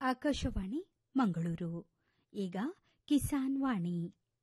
ಆಕಾಶವಾಣಿ ಮಂಗಳೂರು ಈಗ ಕಿಸಾನ್ ವಾಣಿ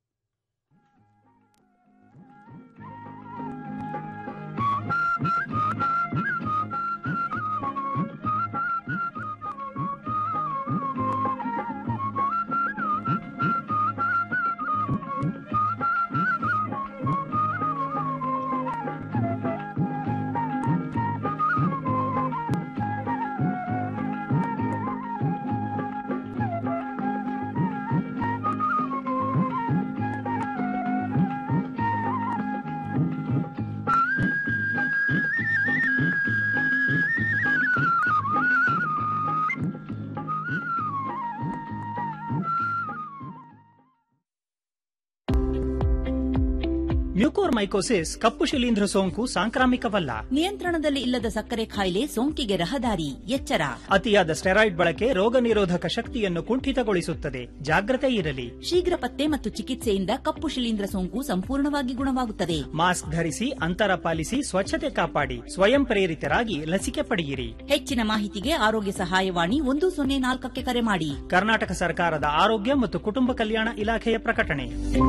ಮ್ಯೂಕೋರ್ಮೈಕೋಸಿಸ್ ಕಪ್ಪು ಶಿಲೀಂಧ್ರ ಸೋಂಕು ಸಾಂಕ್ರಾಮಿಕವಲ್ಲ ನಿಯಂತ್ರಣದಲ್ಲಿ ಇಲ್ಲದ ಸಕ್ಕರೆ ಕಾಯಿಲೆ ಸೋಂಕಿಗೆ ರಹದಾರಿ ಎಚ್ಚರ ಅತಿಯಾದ ಸ್ಟೆರಾಯ್ಡ್ ಬಳಕೆ ರೋಗ ನಿರೋಧಕ ಶಕ್ತಿಯನ್ನು ಕುಂಠಿತಗೊಳಿಸುತ್ತದೆ ಜಾಗ್ರತೆ ಇರಲಿ ಶೀಘ್ರ ಪತ್ತೆ ಮತ್ತು ಚಿಕಿತ್ಸೆಯಿಂದ ಕಪ್ಪು ಶಿಲೀಂಧ್ರ ಸೋಂಕು ಸಂಪೂರ್ಣವಾಗಿ ಗುಣವಾಗುತ್ತದೆ ಮಾಸ್ಕ್ ಧರಿಸಿ ಅಂತರ ಪಾಲಿಸಿ ಸ್ವಚ್ಛತೆ ಕಾಪಾಡಿ ಸ್ವಯಂ ಪ್ರೇರಿತರಾಗಿ ಲಸಿಕೆ ಪಡೆಯಿರಿ ಹೆಚ್ಚಿನ ಮಾಹಿತಿಗೆ ಆರೋಗ್ಯ ಸಹಾಯವಾಣಿ ಒಂದು ಸೊನ್ನೆ ನಾಲ್ಕಕ್ಕೆ ಕರೆ ಮಾಡಿ ಕರ್ನಾಟಕ ಸರ್ಕಾರದ ಆರೋಗ್ಯ ಮತ್ತು ಕುಟುಂಬ ಕಲ್ಯಾಣ ಇಲಾಖೆಯ ಪ್ರಕಟಣೆ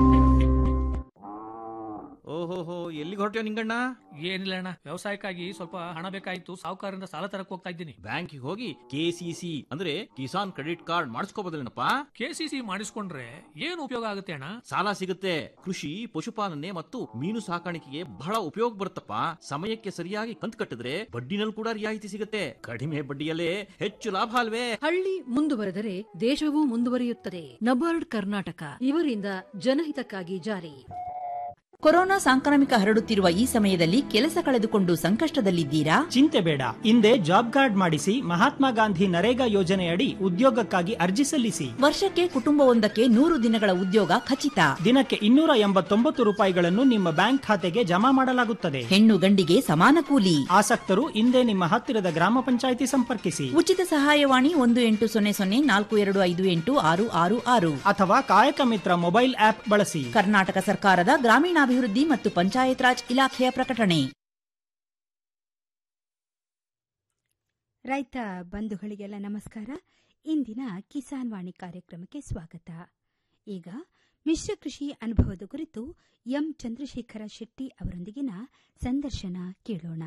ಓಹೋಹೋ ಎಲ್ಲಿಗೆ ಹೊರಟ್ಯೋ ನಿಂಗಣ್ಣ ಏನಿಲ್ಲ ಅಣ್ಣ ವ್ಯವಸಾಯಕ್ಕಾಗಿ ಸ್ವಲ್ಪ ಹಣ ಬೇಕಾಗಿತ್ತು ಸಾಹುಕಾರರಿಂದ ಸಾಲ ತರಕ್ ಹೋಗ್ತಾ ಇದ್ದೀನಿ ಬ್ಯಾಂಕಿಗೆ ಹೋಗಿ ಕೆಸಿಸಿ ಅಂದ್ರೆ ಕಿಸಾನ್ ಕ್ರೆಡಿಟ್ ಕಾರ್ಡ್ ಮಾಡಿಸ್ಕೋಬೋದಲ್ಲೇನಪ್ಪ ಕೆಸಿಸಿ ಮಾಡಿಸ್ಕೊಂಡ್ರೆ ಏನು ಉಪಯೋಗ ಆಗುತ್ತೆ ಅಣ್ಣ ಸಾಲ ಸಿಗುತ್ತೆ ಕೃಷಿ ಪಶುಪಾಲನೆ ಮತ್ತು ಮೀನು ಸಾಕಾಣಿಕೆಗೆ ಬಹಳ ಉಪಯೋಗ ಬರುತ್ತಪ್ಪ ಸಮಯಕ್ಕೆ ಸರಿಯಾಗಿ ಕಂತು ಕಟ್ಟಿದ್ರೆ ಬಡ್ಡಿನಲ್ಲಿ ಕೂಡ ರಿಯಾಯಿತಿ ಸಿಗುತ್ತೆ ಕಡಿಮೆ ಬಡ್ಡಿಯಲ್ಲೇ ಹೆಚ್ಚು ಲಾಭ ಅಲ್ವೇ ಹಳ್ಳಿ ಮುಂದುವರೆದರೆ ದೇಶವೂ ಮುಂದುವರಿಯುತ್ತದೆ ನಬಾರ್ಡ್ ಕರ್ನಾಟಕ ಇವರಿಂದ ಜನಹಿತಕ್ಕಾಗಿ ಜಾರಿ ಕೊರೋನಾ ಸಾಂಕ್ರಾಮಿಕ ಹರಡುತ್ತಿರುವ ಈ ಸಮಯದಲ್ಲಿ ಕೆಲಸ ಕಳೆದುಕೊಂಡು ಸಂಕಷ್ಟದಲ್ಲಿದ್ದೀರಾ ಚಿಂತೆ ಬೇಡ ಹಿಂದೆ ಜಾಬ್ ಕಾರ್ಡ್ ಮಾಡಿಸಿ ಮಹಾತ್ಮ ಗಾಂಧಿ ನರೇಗಾ ಯೋಜನೆಯಡಿ ಉದ್ಯೋಗಕ್ಕಾಗಿ ಅರ್ಜಿ ಸಲ್ಲಿಸಿ ವರ್ಷಕ್ಕೆ ಕುಟುಂಬವೊಂದಕ್ಕೆ ನೂರು ದಿನಗಳ ಉದ್ಯೋಗ ಖಚಿತ ದಿನಕ್ಕೆ ಇನ್ನೂರ ಎಂಬತ್ತೊಂಬತ್ತು ರೂಪಾಯಿಗಳನ್ನು ನಿಮ್ಮ ಬ್ಯಾಂಕ್ ಖಾತೆಗೆ ಜಮಾ ಮಾಡಲಾಗುತ್ತದೆ ಹೆಣ್ಣು ಗಂಡಿಗೆ ಸಮಾನ ಕೂಲಿ ಆಸಕ್ತರು ಹಿಂದೆ ನಿಮ್ಮ ಹತ್ತಿರದ ಗ್ರಾಮ ಪಂಚಾಯಿತಿ ಸಂಪರ್ಕಿಸಿ ಉಚಿತ ಸಹಾಯವಾಣಿ ಒಂದು ಎಂಟು ಸೊನ್ನೆ ಸೊನ್ನೆ ನಾಲ್ಕು ಎರಡು ಐದು ಎಂಟು ಆರು ಆರು ಆರು ಅಥವಾ ಕಾಯಕ ಮಿತ್ರ ಮೊಬೈಲ್ ಆಪ್ ಬಳಸಿ ಕರ್ನಾಟಕ ಸರ್ಕಾರದ ಗ್ರಾಮೀಣಾಭಿವೃದ್ಧಿ ಮತ್ತು ಪಂಚಾಯತ್ ರಾಜ್ ಇಲಾಖೆಯ ಪ್ರಕಟಣೆ ರೈತ ಬಂಧುಗಳಿಗೆಲ್ಲ ನಮಸ್ಕಾರ ಇಂದಿನ ಕಿಸಾನ್ ವಾಣಿ ಕಾರ್ಯಕ್ರಮಕ್ಕೆ ಸ್ವಾಗತ ಈಗ ಮಿಶ್ರ ಕೃಷಿ ಅನುಭವದ ಕುರಿತು ಎಂ ಚಂದ್ರಶೇಖರ ಶೆಟ್ಟಿ ಅವರೊಂದಿಗಿನ ಸಂದರ್ಶನ ಕೇಳೋಣ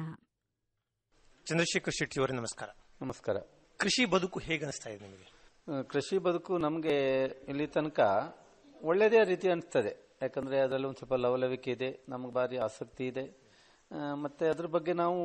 ಚಂದ್ರಶೇಖರ್ ಶೆಟ್ಟಿ ಅವರೇ ನಮಸ್ಕಾರ ನಮಸ್ಕಾರ ಕೃಷಿ ಬದುಕು ಹೇಗೆ ಅನಿಸ್ತಾ ಇದೆ ನಿಮಗೆ ಆ, ಕೃಷಿ ಬದುಕು ನಮಗೆ ಇಲ್ಲಿ ತನಕ ಒಳ್ಳೆಯದೇ ರೀತಿ ಅನಿಸ್ತದೆ ಯಾಕಂದರೆ ಅದರಲ್ಲಿ ಒಂದು ಸ್ವಲ್ಪ ಲವಲವಿಕೆ ಇದೆ ನಮಗೆ ಭಾರಿ ಆಸಕ್ತಿ ಇದೆ ಆ, ಮತ್ತೆ ಅದ್ರ ಬಗ್ಗೆ ನಾವು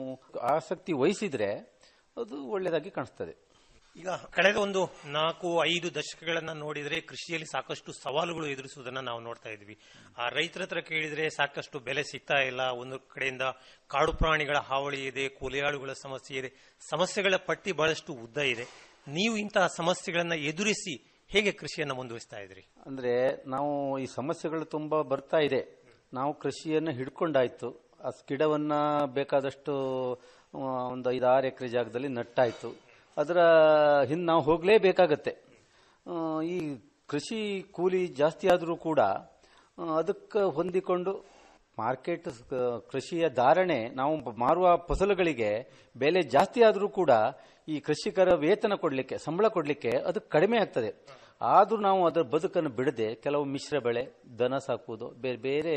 ಆಸಕ್ತಿ ವಹಿಸಿದ್ರೆ ಅದು ಒಳ್ಳೆಯದಾಗಿ ಕಾಣಿಸ್ತದೆ ಈಗ ಕಳೆದ ಒಂದು ನಾಲ್ಕು ಐದು ದಶಕಗಳನ್ನ ನೋಡಿದ್ರೆ ಕೃಷಿಯಲ್ಲಿ ಸಾಕಷ್ಟು ಸವಾಲುಗಳು ಎದುರಿಸುವುದನ್ನ ನಾವು ನೋಡ್ತಾ ಇದ್ವಿ ಆ ರೈತರ ಹತ್ರ ಕೇಳಿದ್ರೆ ಸಾಕಷ್ಟು ಬೆಲೆ ಸಿಗ್ತಾ ಇಲ್ಲ ಒಂದು ಕಡೆಯಿಂದ ಕಾಡು ಪ್ರಾಣಿಗಳ ಹಾವಳಿ ಇದೆ ಕೂಲಿಯಾಳುಗಳ ಸಮಸ್ಯೆ ಇದೆ ಸಮಸ್ಯೆಗಳ ಪಟ್ಟಿ ಬಹಳಷ್ಟು ಉದ್ದ ಇದೆ ನೀವು ಇಂತಹ ಸಮಸ್ಯೆಗಳನ್ನ ಎದುರಿಸಿ ಹೇಗೆ ಕೃಷಿಯನ್ನ ಮುಂದುವರಿಸ್ತಾ ಇದ್ರಿ ಅಂದರೆ ನಾವು ಈ ಸಮಸ್ಯೆಗಳು ತುಂಬ ಬರ್ತಾ ಇದೆ ನಾವು ಕೃಷಿಯನ್ನು ಹಿಡ್ಕೊಂಡಾಯ್ತು ಆ ಗಿಡವನ್ನು ಬೇಕಾದಷ್ಟು ಆ, ಒಂದು ಐದು ಆರು ಎಕರೆ ಜಾಗದಲ್ಲಿ ನಟ್ಟಾಯ್ತು ಅದರ ಹಿಂದೆ ನಾವು ಹೋಗಲೇಬೇಕಾಗತ್ತೆ ಆ, ಈ ಕೃಷಿ ಕೂಲಿ ಜಾಸ್ತಿ ಆದರೂ ಕೂಡ ಅದಕ್ಕೆ ಹೊಂದಿಕೊಂಡು ಮಾರ್ಕೆಟ್ ಕೃಷಿಯ ಧಾರಣೆ ನಾವು ಮಾರುವ ಫಸಲುಗಳಿಗೆ ಬೆಲೆ ಜಾಸ್ತಿ ಆದರೂ ಕೂಡ ಈ ಕೃಷಿಕರ ವೇತನ ಕೊಡಲಿಕ್ಕೆ ಸಂಬಳ ಕೊಡಲಿಕ್ಕೆ ಅದು ಕಡಿಮೆ ಆಗ್ತದೆ ಆದರೂ ನಾವು ಅದರ ಬದುಕನ್ನು ಬಿಡದೆ ಕೆಲವು ಮಿಶ್ರ ಬೆಳೆ ದನ ಸಾಕುವುದು ಬೇರೆ ಬೇರೆ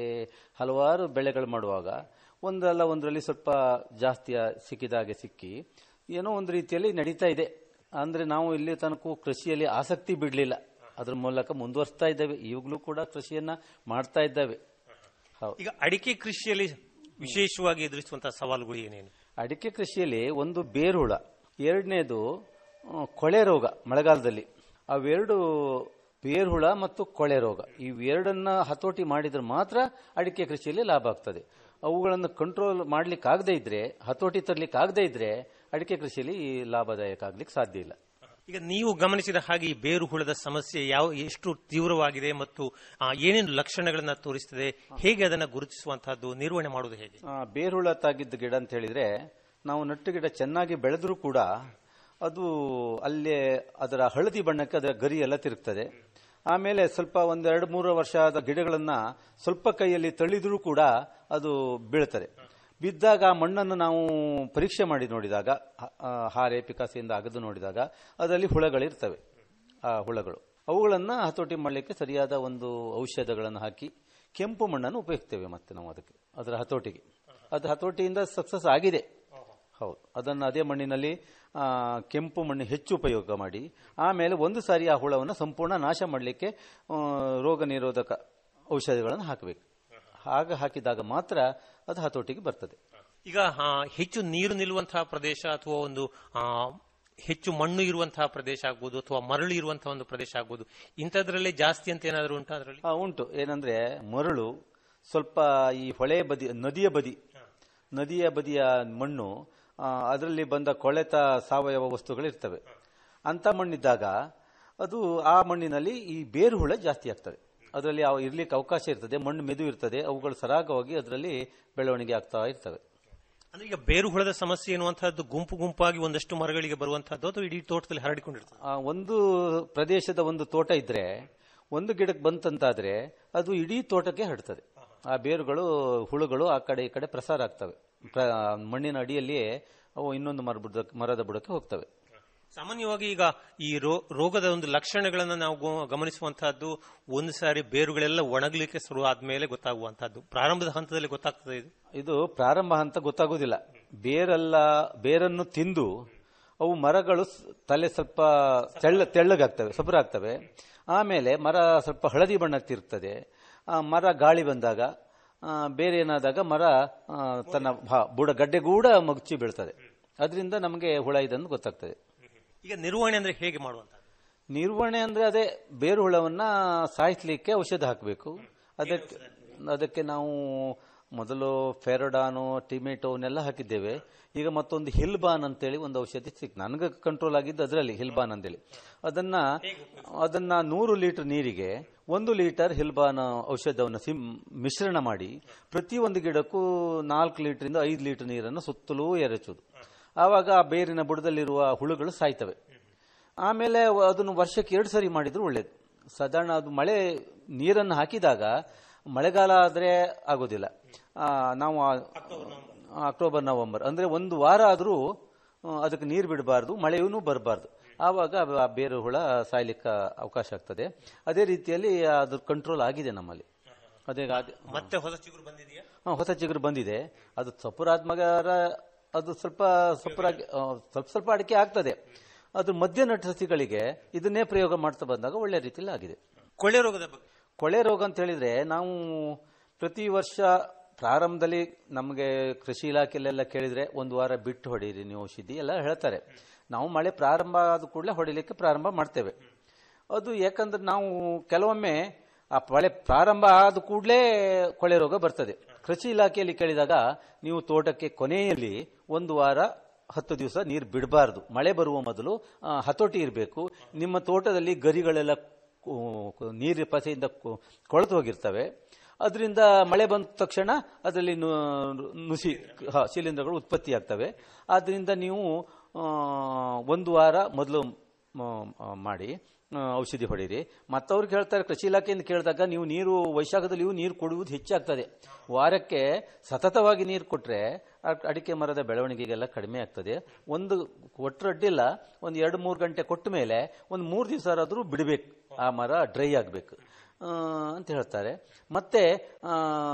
ಹಲವಾರು ಬೆಳೆಗಳು ಮಾಡುವಾಗ ಒಂದಲ್ಲ ಒಂದರಲ್ಲಿ ಸ್ವಲ್ಪ ಜಾಸ್ತಿ ಸಿಕ್ಕಿದಾಗೆ ಸಿಕ್ಕಿ ಏನೋ ಒಂದು ರೀತಿಯಲ್ಲಿ ನಡೀತಾ ಇದೆ ಅಂದರೆ ನಾವು ಇಲ್ಲಿ ತನಕ ಕೃಷಿಯಲ್ಲಿ ಆಸಕ್ತಿ ಬಿಡಲಿಲ್ಲ ಅದ್ರ ಮೂಲಕ ಮುಂದುವರಿಸ್ತಾ ಇದ್ದೇವೆ ಈಗಲೂ ಕೂಡ ಕೃಷಿಯನ್ನ ಮಾಡ್ತಾ ಇದ್ದೇವೆ ಹೌದು ಈಗ ಅಡಿಕೆ ಕೃಷಿಯಲ್ಲಿ ವಿಶೇಷವಾಗಿ ಎದುರಿಸುವಂತಹ ಸವಾಲುಗಳು ಏನೇನು ಅಡಿಕೆ ಕೃಷಿಯಲ್ಲಿ ಒಂದು ಬೇರುಹುಳ ಎರಡನೇದು ಆ, ಕೊಳೆ ರೋಗ ಮಳೆಗಾಲದಲ್ಲಿ ಅವೆರಡು ಬೇರುಹುಳ ಮತ್ತು ಕೊಳೆ ರೋಗ ಇವೆರಡನ್ನ ಹತೋಟಿ ಮಾಡಿದ್ರೆ ಮಾತ್ರ ಅಡಿಕೆ ಕೃಷಿಯಲ್ಲಿ ಲಾಭ ಆಗ್ತದೆ ಅವುಗಳನ್ನು ಕಂಟ್ರೋಲ್ ಮಾಡ್ಲಿಕ್ಕೆ ಆಗದೇ ಇದ್ರೆ ಹತೋಟಿ ತರ್ಲಿಕ್ಕೆ ಆಗದೇ ಇದ್ರೆ ಅಡಿಕೆ ಕೃಷಿಯಲ್ಲಿ ಲಾಭದಾಯಕ ಆಗ್ಲಿಕ್ಕೆ ಸಾಧ್ಯ ಇಲ್ಲ ಈಗ ನೀವು ಗಮನಿಸಿದ ಹಾಗೆ ಈ ಬೇರು ಹುಳದ ಸಮಸ್ಯೆ ಯಾವ ಎಷ್ಟು ತೀವ್ರವಾಗಿದೆ ಮತ್ತು ಆ, ಏನೇನು ಲಕ್ಷಣಗಳನ್ನ ತೋರಿಸ್ತದೆ ಹೇಗೆ ಅದನ್ನ ಗುರುತಿಸುವಂತಹದ್ದು ನಿರ್ವಹಣೆ ಮಾಡುವುದು ಹೇಗೆ ಆ, ಬೇರುಹುಳ ತಾಗಿದ್ದ ಗಿಡ ಅಂತ ಹೇಳಿದ್ರೆ ನಾವು ನಟ್ಟು ಗಿಡ ಚೆನ್ನಾಗಿ ಬೆಳೆದರೂ ಕೂಡ ಅದು ಅಲ್ಲೇ ಅದರ ಹಳದಿ ಬಣ್ಣಕ್ಕೆ ಅದರ ಗರಿ ಎಲ್ಲ ತಿರುಗ್ತದೆ ಆಮೇಲೆ ಸ್ವಲ್ಪ ಒಂದೆರಡು ಮೂರು ವರ್ಷ ಆದ ಗಿಡಗಳನ್ನ ಸ್ವಲ್ಪ ಕೈಯಲ್ಲಿ ತಳ್ಳಿದ್ರೂ ಕೂಡ ಅದು ಬೀಳ್ತದೆ ಬಿದ್ದಾಗ ಆ ಮಣ್ಣನ್ನು ನಾವು ಪರೀಕ್ಷೆ ಮಾಡಿ ನೋಡಿದಾಗ ಹ- ಆ, ಹಾರೆ ಪಿಕಾಸಿಯಿಂದ ಅಗದು ನೋಡಿದಾಗ ಅದರಲ್ಲಿ ಹುಳಗಳಿರ್ತವೆ ಆ ಹುಳಗಳು ಅವುಗಳನ್ನು ಹತೋಟಿ ಮಾಡಲಿಕ್ಕೆ ಸರಿಯಾದ ಒಂದು ಔಷಧಗಳನ್ನು ಹಾಕಿ ಕೆಂಪು ಮಣ್ಣನ್ನು ಉಪಯೋಗಿಸ್ತೇವೆ ಮತ್ತೆ ನಾವು ಅದಕ್ಕೆ ಅದರ ಹತೋಟಿಗೆ ಅದು ಹತೋಟಿಯಿಂದ ಸಕ್ಸಸ್ ಆಗಿದೆ ಹೌದು ಅದನ್ನು ಅದೇ ಮಣ್ಣಿನಲ್ಲಿ ಆ, ಕೆಂಪು ಮಣ್ಣು ಹೆಚ್ಚು ಉಪಯೋಗ ಮಾಡಿ ಆಮೇಲೆ ಒಂದು ಸಾರಿ ಆ ಹುಳವನ್ನು ಸಂಪೂರ್ಣ ನಾಶ ಮಾಡಲಿಕ್ಕೆ ಆ, ರೋಗ ನಿರೋಧಕ ಔಷಧಿಗಳನ್ನು ಹಾಕಬೇಕು ಹಾಗೆ ಹಾಕಿದಾಗ ಮಾತ್ರ ಅದು ಹತೋಟಿಗೆ ಬರ್ತದೆ ಈಗ ಆ, ಹೆಚ್ಚು ನೀರು ನಿಲ್ಲುವಂತಹ ಪ್ರದೇಶ ಅಥವಾ ಒಂದು ಆ, ಹೆಚ್ಚು ಮಣ್ಣು ಇರುವಂತಹ ಪ್ರದೇಶ ಆಗ್ಬೋದು ಅಥವಾ ಮರಳು ಇರುವಂತಹ ಒಂದು ಪ್ರದೇಶ ಆಗ್ಬೋದು ಇಂಥದ್ರಲ್ಲೇ ಜಾಸ್ತಿ ಅಂತ ಏನಾದರೂ ಉಂಟಾ ಅದರಲ್ಲಿ ಆ, ಉಂಟು ಏನಂದ್ರೆ ಮರಳು ಸ್ವಲ್ಪ ಈ ಹೊಳೆ ಬದಿ ನದಿಯ ಬದಿ ನದಿಯ ಬದಿಯ ಮಣ್ಣು ಆ, ಅದರಲ್ಲಿ ಬಂದ ಕೊಳೆತ ಸಾವಯವ ವಸ್ತುಗಳು ಇರ್ತವೆ ಅಂತ ಮಣ್ಣಿದ್ದಾಗ ಅದು ಆ ಮಣ್ಣಿನಲ್ಲಿ ಈ ಬೇರು ಹುಳ ಜಾಸ್ತಿ ಆಗ್ತದೆ ಅದರಲ್ಲಿ ಅವು ಇರ್ಲಿಕ್ಕೆ ಅವಕಾಶ ಇರ್ತದೆ ಮಣ್ಣು ಮೆದು ಇರ್ತದೆ ಅವುಗಳು ಸರಾಗವಾಗಿ ಅದರಲ್ಲಿ ಬೆಳವಣಿಗೆ ಆಗ್ತಾ ಇರ್ತವೆ ಅಂದ್ರೆ ಈಗ ಬೇರು ಹುಳದ ಸಮಸ್ಯೆ ಎನ್ನುವಂತಹದ್ದು ಗುಂಪು ಗುಂಪಾಗಿ ಒಂದಷ್ಟು ಮರಗಳಿಗೆ ಬರುವಂತಹದ್ದು ಅಥವಾ ಇಡೀ ತೋಟದಲ್ಲಿ ಹರಡಿಕೊಂಡಿರ್ತದೆ ಆ, ಒಂದು ಪ್ರದೇಶದ ಒಂದು ತೋಟ ಇದ್ರೆ ಒಂದು ಗಿಡಕ್ಕೆ ಬಂತಂತಾದ್ರೆ ಅದು ಇಡೀ ತೋಟಕ್ಕೆ ಹರಡ್ತದೆ ಆ ಬೇರುಗಳು ಹುಳುಗಳು ಆ ಕಡೆ ಈ ಕಡೆ ಪ್ರಸಾರ ಆಗ್ತವೆ ಪ್ರ- ಮಣ್ಣಿನ ಅಡಿಯಲ್ಲಿಯೇ ಅವು ಇನ್ನೊಂದು ಮರ ಬುಡಕ್ಕೆ ಮರದ ಬುಡಕ್ಕೆ ಹೋಗ್ತವೆ ಸಾಮಾನ್ಯವಾಗಿ ಈಗ ಈ ರೋ- ರೋಗದ ಒಂದು ಲಕ್ಷಣಗಳನ್ನ ನಾವು ಗೊ- ಗಮನಿಸುವಂತಹದ್ದು ಒಂದು ಸಾರಿ ಬೇರುಗಳೆಲ್ಲ ಒಣಗಲಿಕ್ಕೆ ಶುರು ಆದ್ಮೇಲೆ ಗೊತ್ತಾಗುವಂತಹದ್ದು ಪ್ರಾರಂಭದ ಹಂತದಲ್ಲಿ ಗೊತ್ತಾಗ್ತದೆ ಇದು ಇದು ಪ್ರಾರಂಭ ಹಂತ ಗೊತ್ತಾಗೋದಿಲ್ಲ ಬೇರೆಲ್ಲ ಬೇರನ್ನು ತಿಂದು ಅವು ಮರಗಳು ಸ್- ತಲೆ ಸ್ವಲ್ಪ ತೆಳ್ಳ ತೆಳ್ಳಗಾಗ್ತವೆ ಸಬರಾಗ್ತವೆ ಆಮೇಲೆ ಮರ ಸ್ವಲ್ಪ ಹಳದಿ ಬಣ್ಣ ತಿರುಗ್ತದೆ ಆ ಮರ ಗಾಳಿ ಬಂದಾಗ ಆ, ಬೇರೆ ಏನಾದಾಗ ಮರ ಆ, ತನ್ನ ಭಾ- ಬುಡ ಗಡ್ಡೆಗೂಡ ಮಗುಚಿ ಬೀಳ್ತದೆ ಅದರಿಂದ ನಮಗೆ ಹುಳ ಇದನ್ನು ಗೊತ್ತಾಗ್ತದೆ ಈಗ ನಿರ್ವಹಣೆ ಅಂದ್ರೆ ಹೇಗೆ ಮಾಡುವಂತಹದ್ದು ನಿರ್ವಹಣೆ ಅಂದ್ರೆ ಅದೇ ಬೇರು ಹುಳವನ್ನ ಸಾಯಿಸ್ಲಿಕ್ಕೆ ಔಷಧ ಹಾಕಬೇಕು ಅದಕ್ಕೆ ಅದಕ್ಕೆ ನಾವು ಮೊದಲು ಫೆರಡಾನು ಟಿಮೆಟೋನೆಲ್ಲ ಹಾಕಿದ್ದೇವೆ ಈಗ ಮತ್ತೊಂದು ಹಿಲ್ಬಾನ್ ಅಂತೇಳಿ ಒಂದು ಔಷಧಿ ಸಿಕ್ ನನಗೆ ಕಂಟ್ರೋಲ್ ಆಗಿದ್ದು ಅದರಲ್ಲಿ ಹಿಲ್ಬಾನ್ ಅಂತೇಳಿ ಅದನ್ನ ಅದನ್ನ ನೂರು ಲೀಟರ್ ನೀರಿಗೆ ಒಂದು ಲೀಟರ್ ಹಿಲ್ಬಾನ್ ಔಷಧವನ್ನು ಸಿಂ ಮಿಶ್ರಣ ಮಾಡಿ ಪ್ರತಿಯೊಂದು ಗಿಡಕ್ಕೂ ನಾಲ್ಕು ಲೀಟರಿಂದ ಐದು ಲೀಟರ್ ನೀರನ್ನು ಸುತ್ತಲೂ ಎರಚುವುದು ಆವಾಗ ಆ ಬೇರಿನ ಬುಡದಲ್ಲಿರುವ ಹುಳುಗಳು ಸಾಯ್ತವೆ ಆಮೇಲೆ ಅವ- ಅದನ್ನು ವರ್ಷಕ್ಕೆ ಎರಡು ಸರಿ ಮಾಡಿದ್ರು ಒಳ್ಳೇದು ಸಾಧಾರಣ ಅದು ಮಳೆ ನೀರನ್ನು ಹಾಕಿದಾಗ ಮಳೆಗಾಲ ಆದರೆ ಆಗೋದಿಲ್ಲ ಆ, ನಾವು ಆ- ಅಕ್ಟೋಬರ್ ನವೆಂಬರ್ ಅಂದ್ರೆ ಒಂದು ವಾರ ಆದರೂ ಅದಕ್ಕೆ ನೀರು ಬಿಡಬಾರ್ದು ಮಳೆಯೂ ಬರಬಾರ್ದು ಆವಾಗ ಆ ಬೇರು ಹುಳ ಸಾಯ್ಲಿಕ್ಕೆ ಅವಕಾಶ ಆಗ್ತದೆ ಅದೇ ರೀತಿಯಲ್ಲಿ ಅದು ಕಂಟ್ರೋಲ್ ಆಗಿದೆ ನಮ್ಮಲ್ಲಿ ಅದೇ ಆದ- ಮತ್ತೆ ಹೊಸ ಚಿಗುರು ಬಂದಿದೆಯಾ ಹಾ, ಹೊಸ ಚಿಗುರು ಬಂದಿದೆ ಅದು ಸಪುರಾತ್ಮಗಾರ ಅದು ಸ್ವಲ್ಪ ಸಪುರಾಗಿ ಆ, ಸ್ವಲ್ಪ ಸ್ವಲ್ಪ ಅಡಿಕೆ ಆಗ್ತದೆ ಅದು ಮಧ್ಯ ನಟಸಸಿಗಳಿಗೆ ಇದನ್ನೇ ಪ್ರಯೋಗ ಮಾಡ್ತಾ ಬಂದಾಗ ಒಳ್ಳೆ ರೀತಿಯಲ್ಲಿ ಆಗಿದೆ ಕೊಳೆ ರೋಗದ ಬಗ್ಗೆ ಕೊಳೆ ರೋಗ ಅಂತ ಹೇಳಿದ್ರೆ ನಾವು ಪ್ರತಿ ವರ್ಷ ಪ್ರಾರಂಭದಲ್ಲಿ ನಮಗೆ ಕೃಷಿ ಇಲಾಖೆಯಲ್ಲೆಲ್ಲ ಕೇಳಿದ್ರೆ ಒಂದು ವಾರ ಬಿಟ್ಟು ಹೊಡೀರಿ ನೀವು ಔಷಧಿ ಎಲ್ಲ ಹೇಳ್ತಾರೆ ನಾವು ಮಳೆ ಪ್ರಾರಂಭ ಆದ ಕೂಡಲೇ ಹೊಡಿಲಿಕ್ಕೆ ಪ್ರಾರಂಭ ಮಾಡ್ತೇವೆ ಅದು ಯಾಕಂದ್ರೆ ನಾವು ಕೆಲವೊಮ್ಮೆ ಆ ಮಳೆ ಪ್ರಾರಂಭ ಆದ ಕೂಡಲೇ ಕೊಳೆ ರೋಗ ಬರ್ತದೆ ಕೃಷಿ ಇಲಾಖೆಯಲ್ಲಿ ಕೇಳಿದಾಗ ನೀವು ತೋಟಕ್ಕೆ ಕೊನೆಯಲ್ಲಿ ಒಂದು ವಾರ ಹತ್ತು ದಿವಸ ನೀರು ಬಿಡಬಾರ್ದು ಮಳೆ ಬರುವ ಮೊದಲು ಆ, ಹತೋಟಿ ಇರಬೇಕು ನಿಮ್ಮ ತೋಟದಲ್ಲಿ ಗರಿಗಳೆಲ್ಲ ಕು- ನೀರು ಪಸೆಯಿಂದ ಕು- ಕೊಳೆತು ಹೋಗಿರ್ತವೆ ಅದರಿಂದ ಮಳೆ ಬಂದ ತಕ್ಷಣ ಅದರಲ್ಲಿ ನು- ನುಸಿ ಹ, ಶಿಲೀಂಧ್ರಗಳು ಉತ್ಪತ್ತಿ ಆಗ್ತವೆ ಆದ್ದರಿಂದ ನೀವು ಆ, ಒಂದು ವಾರ ಮೊದಲು ಮ- ಆ, ಮಾಡಿ ಆ, ಔಷಧಿ ಹೊಡೀರಿ ಮತ್ತವ್ರಿಗೆ ಹೇಳ್ತಾರೆ ಕೃಷಿ ಇಲಾಖೆಯಿಂದ ಕೇಳಿದಾಗ ನೀವು ನೀರು ವೈಶಾಖದಲ್ಲಿಯೂ ನೀರು ಕೊಡುವುದು ಹೆಚ್ಚಾಗ್ತದೆ ವಾರಕ್ಕೆ ಸತತವಾಗಿ ನೀರು ಕೊಟ್ಟರೆ ಅಡಿಕೆ ಮರದ ಬೆಳವಣಿಗೆಗೆಲ್ಲ ಕಡಿಮೆ ಆಗ್ತದೆ ಒಂದು ಕೊಟ್ಟರು ಅಡ್ಡಿಲ್ಲ ಒಂದು ಎರಡು ಮೂರು ಗಂಟೆ ಕೊಟ್ಟ ಮೇಲೆ ಒಂದು ಮೂರು ದಿವಸ ಆದರೂ ಬಿಡಬೇಕು ಆ ಮರ ಡ್ರೈ ಆಗಬೇಕು ಅಂತ ಹೇಳ್ತಾರೆ ಮತ್ತೆ ಆ,